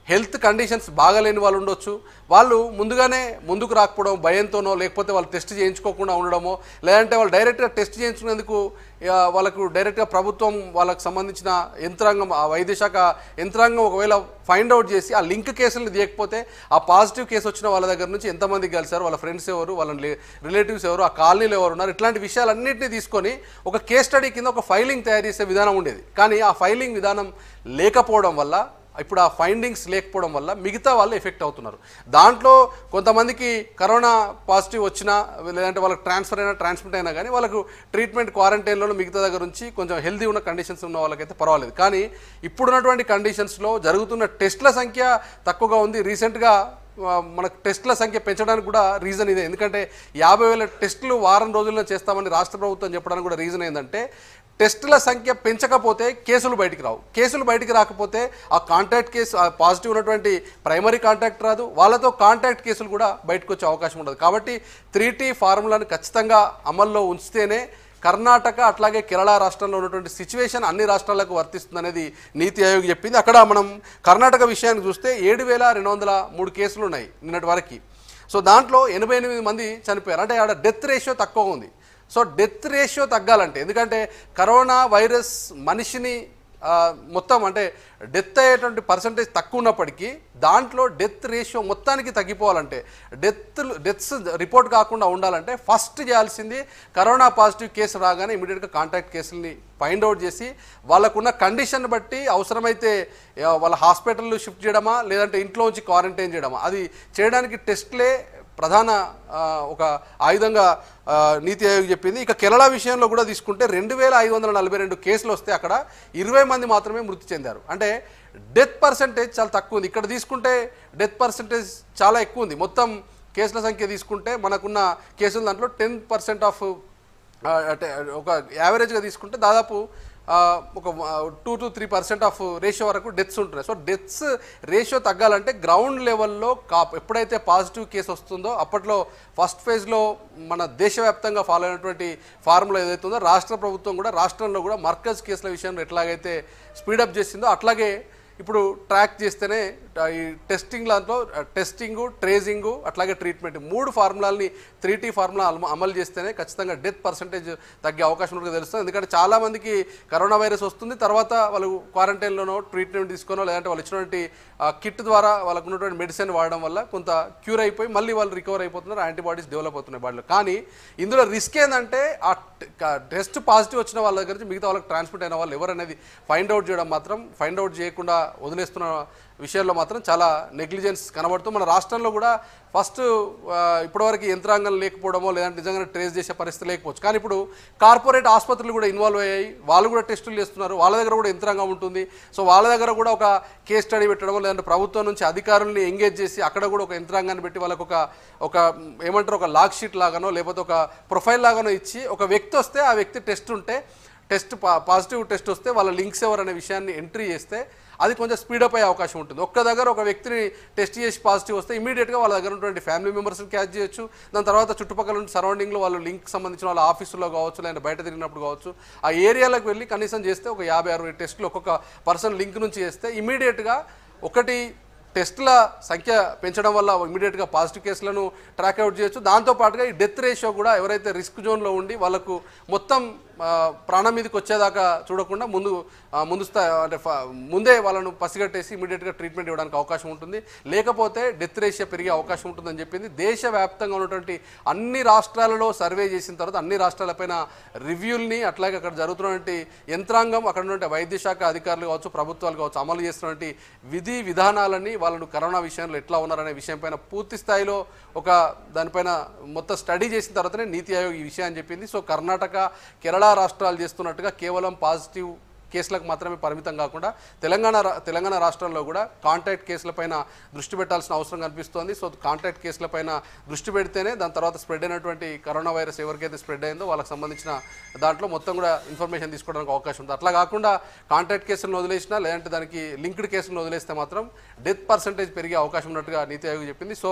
హెల్త్ కండిషన్స్ బాగాలేని వాళ్ళు ఉండొచ్చు వాళ్ళు ముందుగానే ముందుకు రాకపోవడం భయంతోనో లేకపోతే వాళ్ళు టెస్ట్ చేయించుకోకుండా ఉండడమో లేదంటే వాళ్ళు డైరెక్ట్గా టెస్ట్ చేయించుకునేందుకు ఆ, వాళ్ళకు డైరెక్ట్గా ప్రభుత్వం వాళ్ళకు సంబంధించిన యంత్రాంగం ఆ వైద్య శాఖ యంత్రాంగం ఒకవేళ ఫైండ్ అవుట్ చేసి ఆ లింక్ కేసులు తీయకపోతే ఆ పాజిటివ్ కేసు వచ్చిన వాళ్ళ దగ్గర నుంచి ఎంతమంది కలిసారు వాళ్ళ ఫ్రెండ్స్ ఎవరు వాళ్ళ రిలేటివ్స్ ఎవరు ఆ కాలనీలో ఎవరు ఉన్నారు ఇట్లాంటి విషయాలన్నింటినీ తీసుకొని ఒక కేస్ స్టడీ కింద ఒక ఫైలింగ్ తయారు చేసే విధానం ఉండేది కానీ ఆ ఫైలింగ్ విధానం లేకపోవడం వల్ల ఇప్పుడు ఆ ఫైండింగ్స్ లేకపోవడం వల్ల మిగతా వాళ్ళు ఎఫెక్ట్ అవుతున్నారు దాంట్లో కొంతమందికి కరోనా పాజిటివ్ వచ్చినా లేదంటే వాళ్ళకి ట్రాన్స్ఫర్ అయినా ట్రాన్స్మిట్ అయినా కానీ వాళ్ళకు ట్రీట్మెంట్ క్వారంటైన్లో మిగతా దగ్గర నుంచి కొంచెం హెల్దీ ఉన్న కండిషన్స్ ఉన్న వాళ్ళకైతే పర్వాలేదు కానీ ఇప్పుడున్నటువంటి కండిషన్స్లో జరుగుతున్న టెస్ట్ల సంఖ్య తక్కువగా ఉంది రీసెంట్గా ఆ, మనకు టెస్టుల సంఖ్య పెంచడానికి కూడా రీజన్ ఇదే ఎందుకంటే యాభై వేల టెస్టులు వారం రోజుల్లో చేస్తామని రాష్ట్ర ప్రభుత్వం చెప్పడానికి కూడా రీజన్ ఏంటంటే టెస్టుల సంఖ్య పెంచకపోతే కేసులు బయటికి రావు కేసులు బయటికి రాకపోతే ఆ కాంటాక్ట్ కేసు ఆ పాజిటివ్ ఉన్నటువంటి ప్రైమరీ కాంటాక్ట్ రాదు వాళ్ళతో కాంటాక్ట్ కేసులు కూడా బయటకు వచ్చే అవకాశం ఉండదు కాబట్టి త్రీ టీ ఫార్ములాను ఖచ్చితంగా అమల్లో ఉంచితేనే కర్ణాటక అట్లాగే కేరళ రాష్ట్రంలో ఉన్నటువంటి సిచ్యువేషన్ అన్ని రాష్ట్రాలకు వర్తిస్తుందనేది నీతి ఆయోగ్ చెప్పింది అక్కడ మనం కర్ణాటక విషయాన్ని చూస్తే ఏడు వేల రెండు వందల మూడు కేసులు ఉన్నాయి నిన్నటి వరకు సో దాంట్లో ఎనభై ఎనిమిది మంది చనిపోయారు అంటే ఆడ డెత్ రేషియో తక్కువ ఉంది సో డెత్ రేషియో తగ్గాలంటే ఎందుకంటే కరోనా వైరస్ మనిషిని ఆ, మొత్తం అంటే డెత్ అయ్యేటువంటి పర్సంటేజ్ తక్కువ ఉన్నప్పటికీ దాంట్లో డెత్ రేషియో మొత్తానికి తగ్గిపోవాలంటే డెత్ డెత్స్ రిపోర్ట్ కాకుండా ఉండాలంటే ఫస్ట్ చేయాల్సింది కరోనా పాజిటివ్ కేసు రాగానే ఇమీడియట్గా కాంటాక్ట్ కేసుల్ని ఫైండ్ అవుట్ చేసి వాళ్ళకున్న కండిషన్ బట్టి అవసరమైతే ఆ, వాళ్ళ హాస్పిటల్ షిఫ్ట్ చేయడమా లేదంటే ఇంట్లో ఉంచి క్వారంటైన్ చేయడమా అది చేయడానికి టెస్ట్లే ప్రధాన ఆ, ఒక ఆయుధంగా ఆ, నీతి ఆయోగ్ చెప్పింది ఇక కేరళ విషయంలో కూడా తీసుకుంటే రెండు వేల ఐదు వందల నలభై రెండు కేసులు వస్తే అక్కడ ఇరవై మంది మాత్రమే మృతి చెందారు అంటే డెత్ పర్సంటేజ్ చాలా తక్కువ ఉంది ఇక్కడ తీసుకుంటే డెత్ పర్సంటేజ్ చాలా ఎక్కువ ఉంది మొత్తం కేసుల సంఖ్య తీసుకుంటే మనకున్న కేసుల దాంట్లో టెన్ పర్సెంట్ ఆఫ్ ఆ, అంటే ఒక యావరేజ్గా తీసుకుంటే దాదాపు ఆ, ఒక two to three percent of ratio వరకు డెత్స్ ఉంటున్నాయి సో డెత్స్ రేషియో తగ్గాలంటే గ్రౌండ్ లెవెల్లో కా ఎప్పుడైతే పాజిటివ్ కేసు వస్తుందో అప్పట్లో ఫస్ట్ ఫేజ్లో మన దేశవ్యాప్తంగా ఫాలో అయినటువంటి ఫార్ములా ఏదైతే ఉందో రాష్ట్ర ప్రభుత్వం కూడా రాష్ట్రంలో కూడా మర్కజ్ కేసుల విషయంలో ఎట్లాగైతే స్పీడప్ చేసిందో అట్లాగే ఇప్పుడు ట్రాక్ చేస్తేనే ఆ, ఈ టెస్టింగ్ దాంట్లో టెస్టింగ్ ట్రేసింగ్ అట్లాగే ట్రీట్మెంట్ మూడు ఫార్ములాల్ని త్రీ టీ ఫార్ములా అమ- అమలు చేస్తేనే ఖచ్చితంగా డెత్ పర్సంటేజ్ తగ్గే అవకాశం ఉన్నట్టు తెలుస్తుంది ఎందుకంటే చాలా మందికి కరోనా వైరస్ వస్తుంది తర్వాత వాళ్ళు క్వారంటైన్లోనో ట్రీట్మెంట్ తీసుకోనో లేదంటే వాళ్ళు ఇచ్చినటువంటి కిట్ ద్వారా వాళ్ళకు ఉన్నటువంటి మెడిసిన్ వాడడం వల్ల కొంత క్యూర్ అయిపోయి మళ్ళీ వాళ్ళు రికవర్ అయిపోతున్నారు యాంటీబాడీస్ డెవలప్ అవుతున్నాయి బాడీలో కానీ ఇందులో రిస్క్ ఏంటంటే ఆ టెస్ట్ పాజిటివ్ వచ్చిన వాళ్ళ దగ్గర నుంచి మిగతా వాళ్ళకి ట్రాన్స్మిట్ అయిన వాళ్ళు ఎవరు అనేది ఫైండ్ అవుట్ చేయడం మాత్రం ఫైండ్ అవుట్ చేయకుండా వదిలేస్తున్న విషయాల్లో మాత్రం చాలా నెగ్లిజెన్స్ కనబడుతూ మన రాష్ట్రంలో కూడా ఫస్ట్ ఇప్పటివరకు యంత్రాంగం లేకపోవడమో లేదంటే నిజంగానే ట్రేస్ చేసే పరిస్థితి లేకపోవచ్చు కానీ ఇప్పుడు కార్పొరేట్ ఆసుపత్రులు కూడా ఇన్వాల్వ్ అయ్యాయి వాళ్ళు కూడా టెస్టులు చేస్తున్నారు వాళ్ళ దగ్గర కూడా యంత్రాంగం ఉంటుంది సో వాళ్ళ దగ్గర కూడా ఒక కేస్ స్టడీ పెట్టడమో లేదంటే ప్రభుత్వం నుంచి అధికారుల్ని ఎంగేజ్ చేసి అక్కడ కూడా ఒక యంత్రాంగాన్ని పెట్టి వాళ్ళకు ఒక ఒక ఏమంటారు ఒక లాక్ షీట్ లాగానో లేకపోతే ఒక ప్రొఫైల్ లాగానో ఇచ్చి ఒక వ్యక్తి వస్తే ఆ వ్యక్తి టెస్ట్ ఉంటే టెస్ట్ పా- పాజిటివ్ టెస్ట్ వస్తే వాళ్ళ లింక్స్ ఎవరు అనే విషయాన్ని ఎంట్రీ చేస్తే అది కొంచెం స్పీడప్ అయ్యే అవకాశం ఉంటుంది ఒక్క దగ్గర ఒక వ్యక్తిని టెస్ట్ చేసి పాజిటివ్ వస్తే ఇమీడియట్గా వాళ్ళ దగ్గర ఉన్నటువంటి ఫ్యామిలీ మెంబర్స్ని క్యాచ్ చేయొచ్చు దాని తర్వాత చుట్టుపక్కల ఉన్న సరౌండింగ్లో వాళ్ళ లింక్ సంబంధించిన వాళ్ళ ఆఫీసులో కావచ్చు లేదా బయట తిరిగినప్పుడు కావచ్చు ఆ ఏరియాలకు వెళ్ళి కనీసం చేస్తే ఒక యాభై అరవై టెస్టులు ఒక్కొక్క పర్సన్ లింక్ నుంచి చేస్తే ఇమీడియట్గా ఒకటి టెస్టుల సంఖ్య పెంచడం వల్ల ఇమీడియట్గా పాజిటివ్ కేసులను ట్రాక్ అవుట్ చేయొచ్చు దాంతోపాటుగా ఈ డెత్ రేషియో కూడా ఎవరైతే రిస్క్ జోన్లో ఉండి వాళ్ళకు మొత్తం ఆ, ప్రాణం మీదకి వచ్చేదాకా చూడకుండా ముందు ఆ, ముందు స్థా అంటే ఫ- ముందే వాళ్ళను పసిగట్టేసి ఇమీడియట్గా ట్రీట్మెంట్ ఇవ్వడానికి అవకాశం ఉంటుంది లేకపోతే డెత్ రేషియో పెరిగే అవకాశం ఉంటుందని చెప్పింది దేశవ్యాప్తంగా ఉన్నటువంటి అన్ని రాష్ట్రాలలో సర్వే చేసిన తర్వాత అన్ని రాష్ట్రాలపైన రివ్యూల్ని అట్లాగే అక్కడ జరుగుతున్నటువంటి యంత్రాంగం అక్కడ ఉన్నటువంటి వైద్య శాఖ అధికారులు కావచ్చు ప్రభుత్వాలు కావచ్చు అమలు చేస్తున్నటువంటి విధి విధానాలని వాళ్ళను కరోనా విషయంలో ఎట్లా ఉన్నారనే విషయం పైన పూర్తి స్థాయిలో ఒక దానిపైన మొత్తం స్టడీ చేసిన తర్వాతనే నీతి ఆయోగ్ ఈ విషయాన్ని చెప్పింది సో కర్ణాటక కేరళ రాష్ట్రాలు చేస్తున్నట్టుగా కేవలం పాజిటివ్ కేసులకు మాత్రమే పరిమితం కాకుండా తెలంగాణ రా- తెలంగాణ రాష్ట్రంలో కూడా కాంటాక్ట్ కేసులపైన దృష్టి పెట్టాల్సిన అవసరం కనిపిస్తోంది సో కాంటాక్ట్ కేసులపైన దృష్టి పెడితేనే దాని తర్వాత స్ప్రెడ్ అయినటువంటి కరోనా వైరస్ ఎవరికైతే స్ప్రెడ్ అయిందో వాళ్ళకి సంబంధించిన దాంట్లో మొత్తం కూడా ఇన్ఫర్మేషన్ తీసుకోవడానికి అవకాశం ఉంది అట్లా కాకుండా కాంటాక్ట్ కేసులను వదిలేసినా లేదంటే దానికి లింక్డ్ కేసులను వదిలేస్తే మాత్రం డెత్ పర్సంటేజ్ పెరిగే అవకాశం ఉన్నట్టుగా నీతి ఆయోగ్ చెప్పింది సో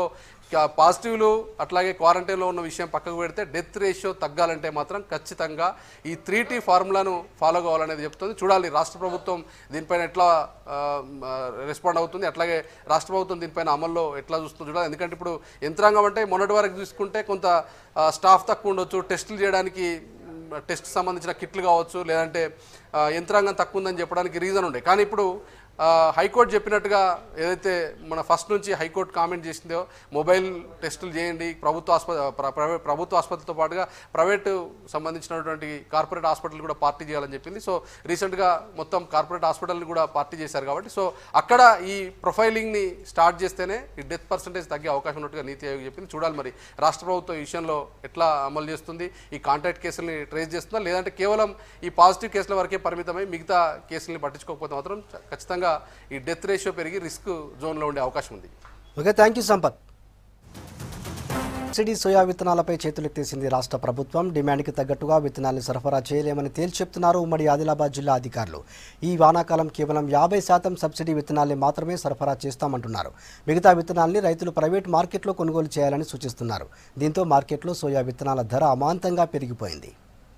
కా- పాజిటివ్లు అట్లాగే క్వారంటైన్లో ఉన్న విషయం పక్కకు పెడితే డెత్ రేషియో తగ్గాలంటే మాత్రం ఖచ్చితంగా ఈ త్రీ టీ ఫార్ములాను ఫాలో కావాలనేది చెప్తుంది చూడాలి రాష్ట్ర ప్రభుత్వం దీనిపైన ఎట్లా రెస్పాండ్ అవుతుంది అట్లాగే రాష్ట్ర ప్రభుత్వం దీనిపైన అమల్లో ఎట్లా చూస్తుందో చూడాలి ఎందుకంటే ఇప్పుడు యంత్రాంగం అంటే మొన్నటి వరకు చూసుకుంటే కొంత ఆ, స్టాఫ్ తక్కువ ఉండొచ్చు టెస్టులు చేయడానికి మ్, టెస్ట్ సంబంధించిన కిట్లు కావచ్చు లేదంటే ఆ, యంత్రాంగం తక్కువ ఉందని చెప్పడానికి రీజన్ ఉండే కానీ ఇప్పుడు ఆ, హైకోర్టు చెప్పినట్టుగా ఏదైతే మన ఫస్ట్ నుంచి హైకోర్టు కామెంట్ చేసిందో మొబైల్ టెస్టులు చేయండి ప్రభుత్వ ఆసుపత్రి ప్రైవేట్ ప్రభుత్వ ఆసుపత్రితో పాటుగా ప్రైవేటు సంబంధించినటువంటి కార్పొరేట్ హాస్పిటల్ కూడా పార్టీ చేయాలని చెప్పింది సో రీసెంట్గా మొత్తం కార్పొరేట్ హాస్పిటల్ని కూడా పార్టీ చేశారు కాబట్టి సో అక్కడ ఈ ప్రొఫైలింగ్ని స్టార్ట్ చేస్తేనే ఈ డెత్ పర్సంటేజ్ తగ్గే అవకాశం ఉన్నట్టుగా నీతి ఆయోగ్ చెప్పింది చూడాలి మరి రాష్ట్ర ప్రభుత్వం ఈ విషయంలో ఎట్లా అమలు చేస్తుంది ఈ కాంటాక్ట్ కేసుల్ని ట్రేస్ చేస్తుందా లేదంటే కేవలం ఈ పాజిటివ్ కేసుల వరకే పరిమితమై మిగతా కేసుల్ని పట్టించుకోకపోతే మాత్రం ఖచ్చితంగా ఈ డెత్ రేషియో పెరిగి రిస్క్ జోన్లో ఉండే అవకాశం ఉంది okay thank you Sampath subsidy soya విత్తనాలపై చేతులెత్తేసింది రాష్ట్ర ప్రభుత్వం డిమాండ్కి తగ్గట్టుగా విత్తనాలను సరఫరా చేయలేమని తేల్చి చెప్తున్నారు ఉమ్మడి ఆదిలాబాద్ జిల్లా అధికారులు ఈ వానాకాలం కేవలం యాభై శాతం సబ్సిడీ విత్తనాల్ని మాత్రమే సరఫరా చేస్తామంటున్నారు మిగతా విత్తనాల్ని రైతులు ప్రైవేట్ మార్కెట్లో కొనుగోలు చేయాలని సూచిస్తున్నారు దీంతో మార్కెట్లో సోయా విత్తనాల ధర అమాంతంగా పెరిగిపోయింది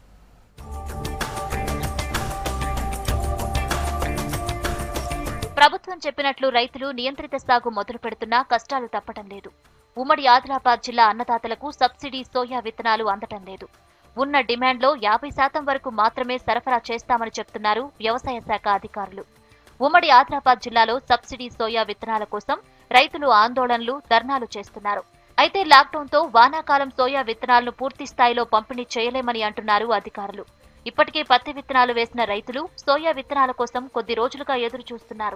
ప్రభుత్వం చెప్పినట్లు రైతులు నియంత్రిత సాగు మొదలు పెడుతున్నా కష్టాలు తప్పటం లేదు ఉమ్మడి ఆదిలాబాద్ జిల్లా అన్నదాతలకు సబ్సిడీ సోయా విత్తనాలు అందటం లేదు ఉన్న డిమాండ్లో యాభై శాతం వరకు మాత్రమే సరఫరా చేస్తామని చెప్తున్నారు వ్యవసాయ శాఖ అధికారులు ఉమ్మడి ఆదిలాబాద్ జిల్లాలో సబ్సిడీ సోయా విత్తనాల కోసం రైతులు ఆందోళనలు ధర్నాలు చేస్తున్నారు అయితే లాక్డౌన్తో వానాకాలం సోయా విత్తనాలను పూర్తి స్థాయిలో పంపిణీ చేయలేమని అంటున్నారు అధికారులు ఇప్పటికే పత్తి విత్తనాలు వేసిన రైతులు సోయా విత్తనాల కోసం కొద్ది రోజులుగా ఎదురు చూస్తున్నారు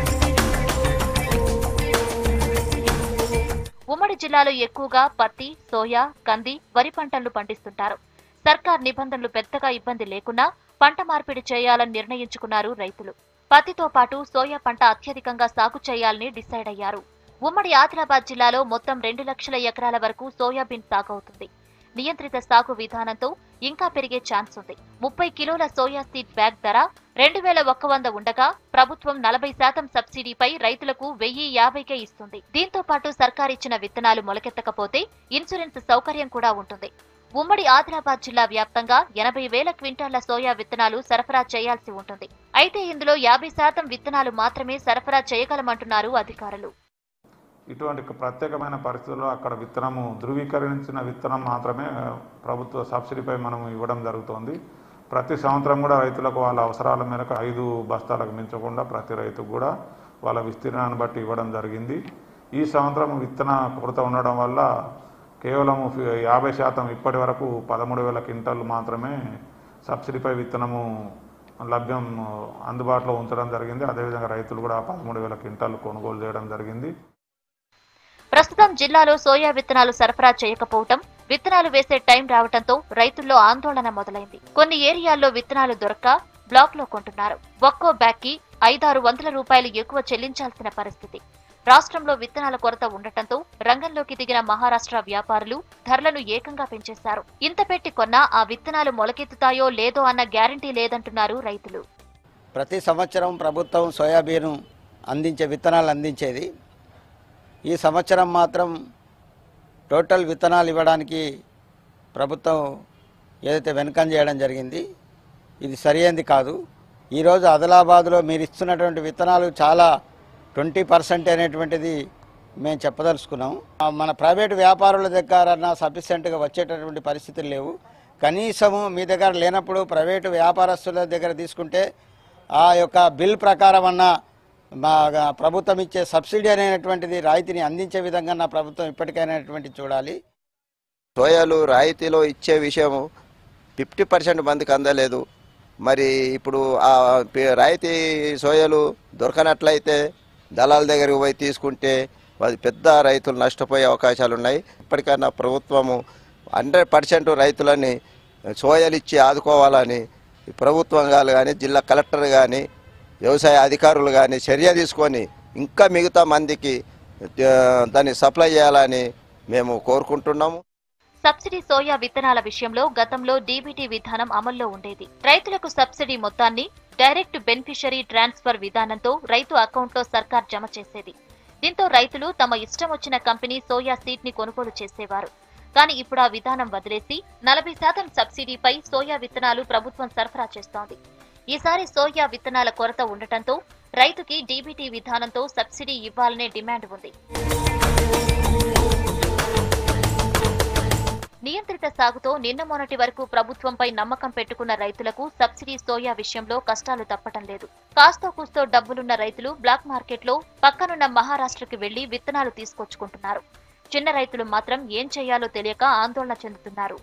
ఉమ్మడి జిల్లాలో ఎక్కువగా పత్తి సోయా కంది వరి పంటలు పండిస్తుంటారు సర్కార్ నిబంధనలు పెద్దగా ఇబ్బంది లేకున్నా పంట మార్పిడి చేయాలని నిర్ణయించుకున్నారు రైతులు పత్తితో పాటు సోయా పంట అత్యధికంగా సాగు చేయాలని డిసైడ్ అయ్యారు ఉమ్మడి ఆదిలాబాద్ జిల్లాలో మొత్తం రెండు లక్షల ఎకరాల వరకు సోయాబీన్ సాగు అవుతుంది నియంత్రిత సాగు విధానంతో ఇంకా పెరిగే ఛాన్స్ ఉంది ముప్పై కిలోల సోయా సీడ్ బ్యాగ్ ధర రెండు వేల ఒక్క వంద ఉండగా ప్రభుత్వం నలభై శాతం సబ్సిడీపై రైతులకు వెయ్యి యాభైకే ఇస్తుంది దీంతో పాటు సర్కారిచ్చిన విత్తనాలు మొలకెత్తకపోతే ఇన్సూరెన్స్ సౌకర్యం కూడా ఉంటుంది ఉమ్మడి ఆదిలాబాద్ జిల్లా వ్యాప్తంగా ఎనభై వేల క్వింటాళ్ల సోయా విత్తనాలు సరఫరా చేయాల్సి ఉంటుంది అయితే ఇందులో యాభై శాతం విత్తనాలు మాత్రమే సరఫరా చేయగలమంటున్నారు అధికారులు ఇటువంటి ప్రత్యేకమైన పరిస్థితుల్లో అక్కడ విత్తనము ధృవీకరించిన విత్తనం మాత్రమే ఆ, ప్రభుత్వ సబ్సిడీపై మనం ఇవ్వడం జరుగుతోంది ప్రతి సంవత్సరం కూడా రైతులకు వాళ్ళ అవసరాల మేరకు ఐదు బస్తాలకు మించకుండా ప్రతి రైతుకు కూడా వాళ్ళ విస్తీర్ణాన్ని బట్టి ఇవ్వడం జరిగింది ఈ సంవత్సరం విత్తన కొరత ఉండడం వల్ల కేవలం యాభై శాతం ఇప్పటి వరకు పదమూడు వేల క్వింటాలు మాత్రమే సబ్సిడీపై విత్తనము లభ్యం అందుబాటులో ఉంచడం జరిగింది అదేవిధంగా రైతులు కూడా పదమూడు వేల క్వింటాలు కొనుగోలు చేయడం జరిగింది ప్రస్తుతం జిల్లాలో సోయా విత్తనాలు సరఫరా చేయకపోవటం విత్తనాలు వేసే టైం రావడంతో రైతుల్లో ఆందోళన మొదలైంది కొన్ని ఏరియాల్లో విత్తనాలు దొరక్క బ్లాక్ లో కొంటున్నారు ఒక్కో బ్యాగ్ కి ఐదారు వందల రూపాయలు ఎక్కువ చెల్లించాల్సిన పరిస్థితి రాష్ట్రంలో విత్తనాల కొరత ఉండటంతో రంగంలోకి దిగిన మహారాష్ట్ర వ్యాపారులు ధరలను ఏకంగా పెంచేశారు ఇంత పెట్టి కొన్నా ఆ విత్తనాలు మొలకెత్తుతాయో లేదో అన్న గ్యారంటీ లేదంటున్నారు రైతులు ప్రతి సంవత్సరం ప్రభుత్వం సోయాబీన్ అందించే విత్తనాలు అందించేది ఈ సంవత్సరం మాత్రం టోటల్ విత్తనాలు ఇవ్వడానికి ప్రభుత్వం ఏదైతే వెనుకం చేయడం జరిగింది ఇది సరైనది కాదు ఈరోజు ఆదిలాబాద్లో మీరు ఇస్తున్నటువంటి విత్తనాలు చాలా ట్వంటీ పర్సెంట్ అనేటువంటిది మేము చెప్పదలుచుకున్నాం ఆ, మన ప్రైవేటు వ్యాపారుల దగ్గర సఫిషియెంట్గా వచ్చేటటువంటి పరిస్థితులు లేవు కనీసము మీ దగ్గర లేనప్పుడు ప్రైవేటు వ్యాపారస్తుల దగ్గర తీసుకుంటే ఆ యొక్క బిల్ ప్రకారం అన్న మా ప్రభుత్వం ఇచ్చే సబ్సిడీ అనేటువంటిది రాయితీని అందించే విధంగా నా ప్రభుత్వం ఇప్పటికైనటువంటి చూడాలి సోయాలు రాయితీలో ఇచ్చే విషయం ఫిఫ్టీ పర్సెంట్ మందికి అందలేదు మరి ఇప్పుడు ఆ పి- రాయితీ సోయాలు దొరకనట్లయితే దళాల దగ్గరికి పోయి తీసుకుంటే అది పెద్ద రైతులు నష్టపోయే అవకాశాలు ఉన్నాయి ఇప్పటికైనా ప్రభుత్వము హండ్రెడ్ పర్సెంట్ రైతులని సోయాలు ఇచ్చి ఆదుకోవాలని ఈ ప్రభుత్వం కానీ జిల్లా కలెక్టర్ కానీ వ్యవసాయ అధికారులు కానీ చర్య తీసుకొని ఇంకా మిగతా మందికి ఆ, దాన్ని సప్లై చేయాలని మేము కోరుకుంటున్నాము సబ్సిడీ సోయా విత్తనాల విషయంలో గతంలో డీబీటీ విధానం అమల్లో ఉండేది రైతులకు సబ్సిడీ మొత్తాన్ని డైరెక్ట్ బెనిఫిషరీ ట్రాన్స్ఫర్ విధానంతో రైతు అకౌంట్లో సర్కార్ జమ చేసేది దీంతో రైతులు తమ ఇష్టం వచ్చిన కంపెనీ సోయా సీడ్ ని కొనుగోలు చేసేవారు కానీ ఇప్పుడు ఆ విధానం వదిలేసి నలభై శాతం సబ్సిడీపై సోయా విత్తనాలు ప్రభుత్వం సరఫరా చేస్తోంది ఈసారి సోయా విత్తనాల కొరత ఉండటంతో రైతుకి డీబీటీ విధానంతో సబ్సిడీ ఇవ్వాలనే డిమాండ్ ఉంది నియంత్రిత సాగుతో నిన్న మొన్నటి వరకు ప్రభుత్వంపై నమ్మకం పెట్టుకున్న రైతులకు సబ్సిడీ సోయా విషయంలో కష్టాలు తప్పటం లేదు కాస్తో కూస్తో డబ్బులున్న రైతులు బ్లాక్ మార్కెట్లో పక్కనున్న మహారాష్ట్రకి వెళ్లి విత్తనాలు తీసుకొచ్చుకుంటున్నారు చిన్న రైతులు మాత్రం ఏం చేయాలో తెలియక ఆందోళన చెందుతున్నారు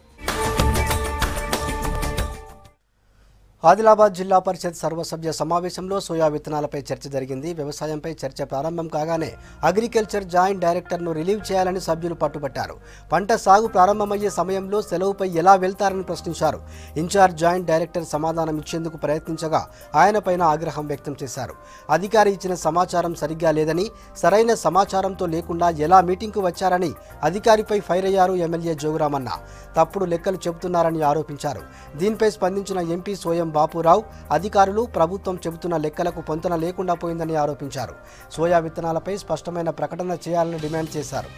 ఆదిలాబాద్ జిల్లా పరిషత్ సర్వసభ్య సమావేశంలో సోయా విత్తనాలపై చర్చ జరిగింది వ్యవసాయంపై చర్చ ప్రారంభం కాగానే అగ్రికల్చర్ జాయింట్ డైరెక్టర్ను రిలీవ్ చేయాలని సభ్యులు పట్టుబట్టారు పంట సాగు ప్రారంభమయ్యే సమయంలో సెలవుపై ఎలా వెళ్తారని ప్రశ్నించారు ఇన్ఛార్జ్ జాయింట్ డైరెక్టర్ సమాధానం ఇచ్చేందుకు ప్రయత్నించగా ఆయన పైన ఆగ్రహం వ్యక్తం చేశారు అధికారి ఇచ్చిన సమాచారం సరిగ్గా లేదని సరైన సమాచారంతో లేకుండా ఎలా మీటింగ్కు వచ్చారని అధికారిపై ఫైర్ అయ్యారు ఎమ్మెల్యే జోగురామన్న తప్పుడు లెక్కలు చెబుతున్నారని ఆరోపించారు దీనిపై స్పందించిన ఎంపీ సోయం బాపురావు అధికారులు ప్రభుత్వం చెబుతున్న లెక్కలకు పొంతన లేకుండా పోయిందని ఆరోపించారు సోయా విత్తనాలపై స్పష్టమైన ప్రకటన చేయాలని డిమాండ్ చేశారు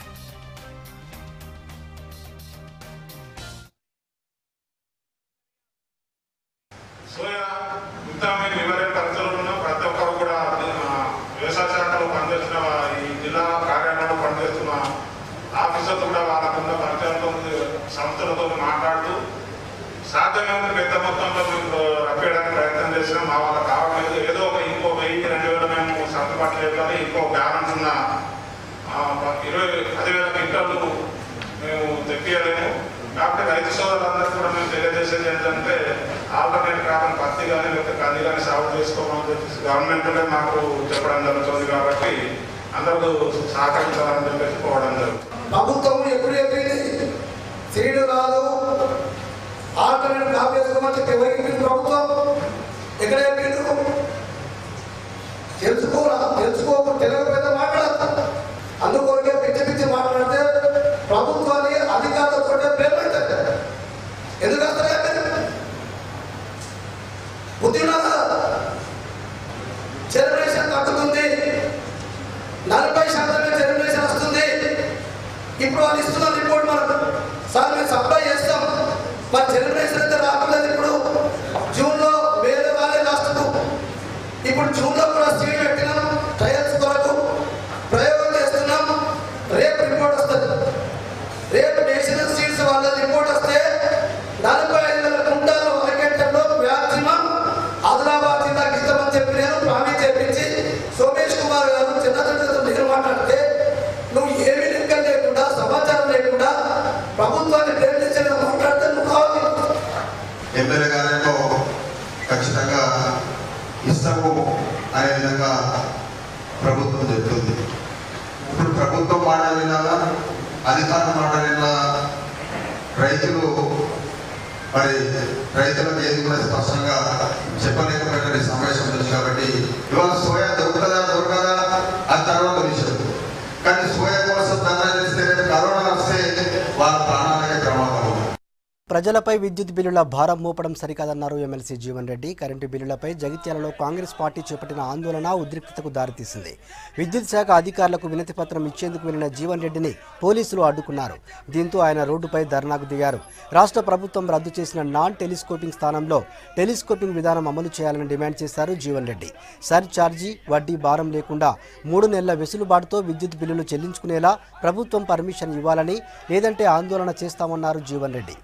సోయా విత్తనమైన వివరణ పరిస్థితుల్లో ఉన్న ప్రతి ఒక్కరు కూడా ఆ, వ్యవసాయ శాఖలో పనిచేస్తున్న వా- ఈ జిల్లా కార్యాలయంలో పనిచేస్తున్న ఆఫీసర్లు కూడా వాళ్ళకున్న పరిచయంతో సంస్థలతో మాట్లాడుతూ సాధ్యమైన పెద్ద మొత్తంలో మేము రప్పేయడానికి ప్రయత్నం చేసినాం మా వాళ్ళకి కావట్లేదు ఏదో ఒక ఇంకో వెయ్యి రెండు వేల మేము సర్దుబాటు చేయాలి ఇంకో బ్యాలెన్స్ ఉన్న ఆ, ఇరవై పదివేల క్వింటాలు మేము తెప్పియలేము కాబట్టి రైతు సోదరులందరూ కూడా మేము తెలియజేసేది ఏంటంటే ఆల్టర్నేట్ క్రాప్ పత్తి కానీ లేకపోతే కంది కానీ సాగు చేసుకోమని చెప్పేసి గవర్నమెంట్లే మాకు చెప్పడం జరుగుతుంది కాబట్టి అందరూ సహకరించాలని చెప్పేసి పోవడం జరుగుతుంది ప్రభుత్వం ఎప్పుడు చెప్పింది సీడు రాదు ఆల్టర్నేట్ క్రాప్ వేసుకోమని చెప్పి ఎవరికి చెప్పింది ప్రభుత్వం ఎక్కడ చెప్పిండు తెలుసుకోరా తెలుసుకోకుండా తెలియకపోతే మాట్లాడతా అందుకొరకే పిచ్చి పిచ్చి మాట్లాడితే ప్రభుత్వాన్ని అధికారులతో పేరు పెట్టండి ఎందుకు వస్తారా బుద్ధి ఉన్నదా జనరేషన్ తగ్గుతుంది నలభై శాతమే జనరేషన్ వస్తుంది ఇప్పుడు వాళ్ళు ఇస్తున్న రిపోర్ట్ మనకు సార్ మేము సప్లై చేస్తాం మరి జనరేషన్ అయితే రావట్లేదు ఇప్పుడు జూన్లో వేరే వాళ్ళే లాస్ట్ ఇప్పుడు జూన్లో కూడా సీడ్ పెట్టినాం ట్రయల్స్ కొరకు ప్రయోగం చేస్తున్నాం రేపు రిపోర్ట్ వస్తుంది రేపు నేషనల్ సీడ్స్ వాళ్ళ రిపోర్ట్ వస్తే నలభై ఐదు వేల కుంటాలు మార్కెట్లో మ్యాక్సిమం ఆదిలాబాద్ జిల్లాకి ఇస్తామని చెప్పి నేను ప్రామిస్ చేపించి సోమేష్ కుమార్ గారు చిన్న చిన్నతో నేను మాట్లాడితే నువ్వు ఏమీ లెక్క లేకుండా సమాచారం లేకుండా ప్రభుత్వాన్ని ప్రేమించడం మాట్లాడితే నువ్వు కావాలి ఎమ్మెల్యే గారితో ఖచ్చితంగా ఇస్తాము అనే విధంగా ప్రభుత్వం చెప్తుంది ఇప్పుడు ప్రభుత్వం మాట వినాలా అధికారుల మాట వినాలా రైతులు మరి రైతులకు ఏది కూడా స్పష్టంగా చెప్పలేకపోయిన సమావేశం ఉంది కాబట్టి ఇవాళ సోయా దొరుకుతుందా దొరకదా అది తర్వాత విషయం కానీ సోయా కోసం ధర్నా చేస్తే రేపు కరోనా వస్తే వాళ్ళ ప్రాణాలకే ప్రమాదం ఉంది. ప్రజలపై విద్యుత్ బిల్లుల భారం మోపడం సరికాదన్నారు ఎమ్మెల్సీ జీవన్ రెడ్డి కరెంటు బిల్లులపై జగిత్యాలలో కాంగ్రెస్ పార్టీ చేపట్టిన ఆందోళన ఉద్రిక్తతకు దారితీసింది విద్యుత్ శాఖ అధికారులకు వినతి పత్రం ఇచ్చేందుకు వెళ్లిన జీవన్ రెడ్డిని పోలీసులు అడ్డుకున్నారు దీంతో ఆయన రోడ్డుపై ధర్నాకు దిగారు రాష్ట్ర ప్రభుత్వం రద్దు చేసిన నాన్ టెలిస్కోపింగ్ స్థానంలో టెలిస్కోపింగ్ విధానం అమలు చేయాలని డిమాండ్ చేశారు జీవన్ రెడ్డి సర్ ఛార్జీ వడ్డీ భారం లేకుండా మూడు నెలల వెసులుబాటుతో విద్యుత్ బిల్లులు చెల్లించుకునేలా ప్రభుత్వం పర్మిషన్ ఇవ్వాలని లేదంటే ఆందోళన చేస్తామన్నారు జీవన్ రెడ్డి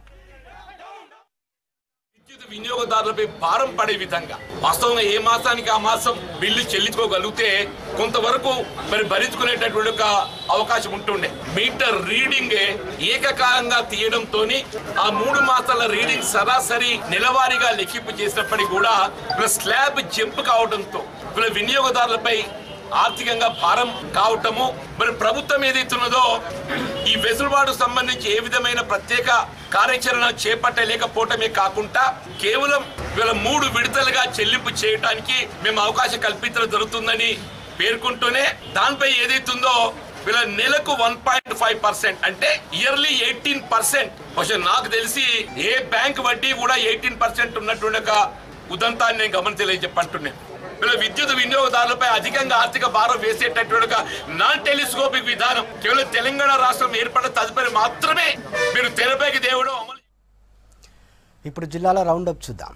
విద్యుత్ వినియోగదారులపై భారం పడే విధంగా వాస్తవంగా ఏ మాసానికి ఆ మాసం బిల్లు చెల్లించుకోగలిగితే కొంతవరకు మరి భరించుకునేటటువంటి ఒక అవకాశం ఉంటుండే మీటర్ రీడింగ్ ఏకకాలంగా తీయడంతో ఆ మూడు మాసాల రీడింగ్ సరాసరి నెలవారీగా లెక్కింపు చేసినప్పటికీ కూడా ఇప్పుడు స్లాబ్ జంప్ కావడంతో ఇప్పుడు వినియోగదారులపై ఆర్థికంగా భారం కావటము మరి ప్రభుత్వం ఏదైతున్నదో ఈ వెసులుబాటు సంబంధించి ఏ విధమైన ప్రత్యేక కార్యాచరణ చేపట్టలేకపోవటమే కాకుండా కేవలం వీళ్ళ మూడు విడతలుగా చెల్లింపు చేయడానికి మేము అవకాశం కల్పించడం జరుగుతుందని పేర్కొంటూనే దానిపై ఏదైతుందో వీళ్ళ నెలకు వన్ పాయింట్ ఫైవ్ పర్సెంట్ అంటే ఇయర్లీ ఎయిటీన్ పర్సెంట్ బహుశా నాకు తెలిసి ఏ బ్యాంక్ వడ్డీ కూడా ఎయిటీన్ పర్సెంట్ ఉన్నటువంటి ఒక ఉదంతాన్ని నేను గమనించలేదు చెప్పంటున్నాను వీళ్ళ విద్యుత్ వినియోగదారులపై అధికంగా ఆర్థిక భారం వేసేటటువంటి నాన్ టెలిస్కోపిక్ విధానం కేవలం తెలంగాణ రాష్ట్రం ఏర్పడిన తదుపరి మాత్రమే మీరు తెరపైకి దేవుడు అమలు ఇప్పుడు జిల్లాల రౌండప్ చూద్దాం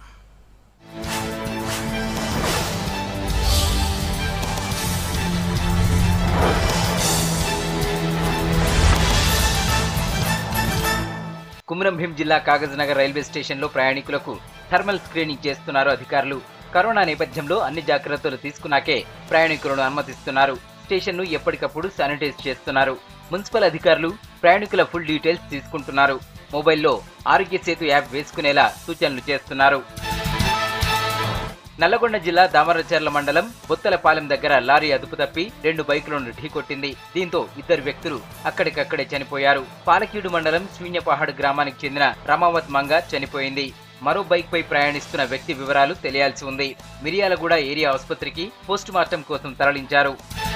కుమ్రంభీం జిల్లా కాగజ్నగర్ రైల్వే స్టేషన్లో ప్రయాణికులకు థర్మల్ స్క్రీనింగ్ చేస్తున్నారు అధికారులు కరోనా నేపథ్యంలో అన్ని జాగ్రత్తలు తీసుకున్నాకే ప్రయాణికులను అనుమతిస్తున్నారు స్టేషన్ను ఎప్పటికప్పుడు శానిటైజ్ చేస్తున్నారు మున్సిపల్ అధికారులు ప్రయాణికుల ఫుల్ డీటెయిల్స్ తీసుకుంటున్నారు మొబైల్లో ఆరోగ్య సేతు యాప్ వేసుకునేలా సూచనలు చేస్తున్నారు నల్లగొండ జిల్లా దామరచర్ల మండలం బొత్తలపాలెం దగ్గర లారీ అదుపు తప్పి రెండు బైకులను ఢీకొట్టింది దీంతో ఇద్దరు వ్యక్తులు అక్కడికక్కడే చనిపోయారు పాలకీడు మండలం శూన్యపహాడ్ గ్రామానికి చెందిన రమావత్ మంగ చనిపోయింది మరో బైక్ పై ప్రయాణిస్తున్న వ్యక్తి వివరాలు తెలియాల్సి ఉంది మిరియాలగూడ ఏరియా ఆసుపత్రికి పోస్ట్ మార్టం కోసం తరలించారు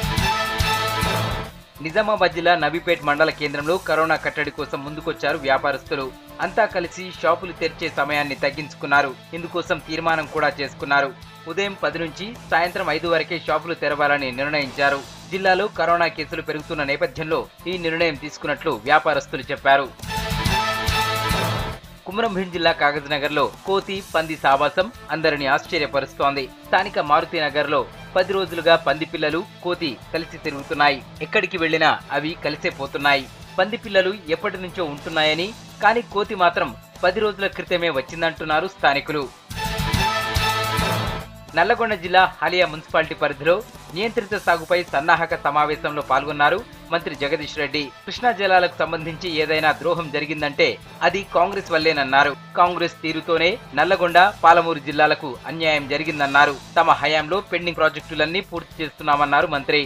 నిజామాబాద్ జిల్లా నబీపేట్ మండల కేంద్రంలో కరోనా కట్టడి కోసం ముందుకొచ్చారు వ్యాపారస్తులు అంతా కలిసి షాపులు తెరిచే సమయాన్ని తగ్గించుకున్నారు ఇందుకోసం తీర్మానం కూడా చేసుకున్నారు ఉదయం పది నుంచి సాయంత్రం ఐదు వరకే షాపులు తెరవాలని నిర్ణయించారు జిల్లాలో కరోనా కేసులు పెరుగుతున్న నేపథ్యంలో ఈ నిర్ణయం తీసుకున్నట్లు వ్యాపారస్తులు చెప్పారు కుమరంభీం జిల్లా కాగజ్నగర్ లో కోతి పంది సావాసం అందరిని ఆశ్చర్యపరుస్తోంది స్థానిక మారుతి నగర్ లో పది రోజులుగా పంది పిల్లలు కోతి కలిసి తిరుగుతున్నాయి ఎక్కడికి వెళ్లినా అవి కలిసే పోతున్నాయి పంది పిల్లలు ఎప్పటి నుంచో ఉంటున్నాయని కానీ కోతి మాత్రం పది రోజుల క్రితమే వచ్చిందంటున్నారు స్థానికులు నల్లగొండ జిల్లా హాలియా మున్సిపాలిటీ పరిధిలో నియంత్రిత సాగుపై సన్నాహక సమావేశంలో పాల్గొన్నారు మంత్రి జగదీష్ రెడ్డి కృష్ణా జలాలకు సంబంధించి ఏదైనా ద్రోహం జరిగిందంటే అది కాంగ్రెస్ వల్లేనన్నారు కాంగ్రెస్ తీరుతోనే నల్లగొండ పాలమూరు జిల్లాలకు అన్యాయం జరిగిందన్నారు తమ హయాంలో పెండింగ్ ప్రాజెక్టులన్నీ పూర్తి చేస్తున్నామన్నారు మంత్రి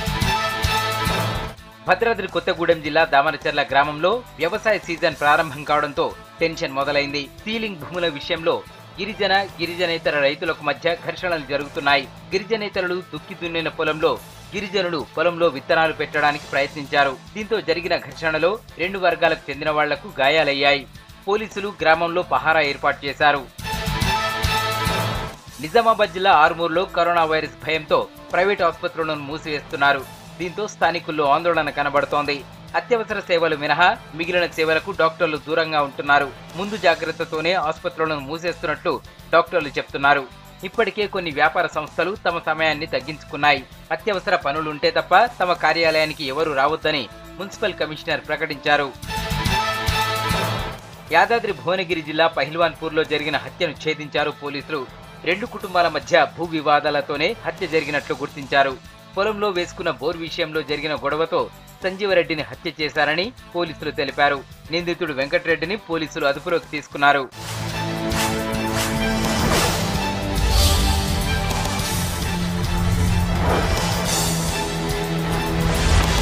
భద్రాద్రి కొత్తగూడెం జిల్లా దామరచర్ల గ్రామంలో వ్యవసాయ సీజన్ ప్రారంభం కావడంతో టెన్షన్ మొదలైంది సీలింగ్ భూముల విషయంలో గిరిజన గిరిజనేతర రైతులకు మధ్య ఘర్షణలు జరుగుతున్నాయి గిరిజనేతరులు దుక్కి దున్నిన పొలంలో గిరిజనులు పొలంలో విత్తనాలు పెట్టడానికి ప్రయత్నించారు దీంతో జరిగిన ఘర్షణలో రెండు వర్గాలకు చెందిన వాళ్లకు గాయాలయ్యాయి పోలీసులు గ్రామంలో పహారా ఏర్పాటు చేశారు నిజామాబాద్ జిల్లా ఆరుమూరులో కరోనా వైరస్ భయంతో ప్రైవేట్ ఆసుపత్రులను మూసివేస్తున్నారు దీంతో స్థానికుల్లో ఆందోళన కనబడుతోంది అత్యవసర సేవలు మినహా మిగిలిన సేవలకు డాక్టర్లు దూరంగా ఉంటున్నారు ముందు జాగ్రత్తతోనే ఆసుపత్రులను మూసేస్తున్నట్లు డాక్టర్లు చెప్తున్నారు ఇప్పటికే కొన్ని వ్యాపార సంస్థలు తమ సమయాన్ని తగ్గించుకున్నాయి అత్యవసర పనులుంటే తప్ప తమ కార్యాలయానికి ఎవరూ రావద్దని మున్సిపల్ కమిషనర్ ప్రకటించారు యాదాద్రి భువనగిరి జిల్లా పహిల్వాన్పూర్లో జరిగిన హత్యను ఛేదించారు పోలీసులు రెండు కుటుంబాల మధ్య భూ వివాదాలతోనే హత్య జరిగినట్లు గుర్తించారు పొలంలో వేసుకున్న బోర్ విషయంలో జరిగిన గొడవతో సంజీవరెడ్డిని హత్య చేశారని పోలీసులు తెలిపారు నిందితుడు వెంకటరెడ్డిని పోలీసులు అదుపులోకి తీసుకున్నారు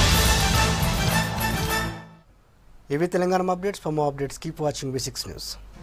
ఇవి Telangana updates for more updates keep watching V six news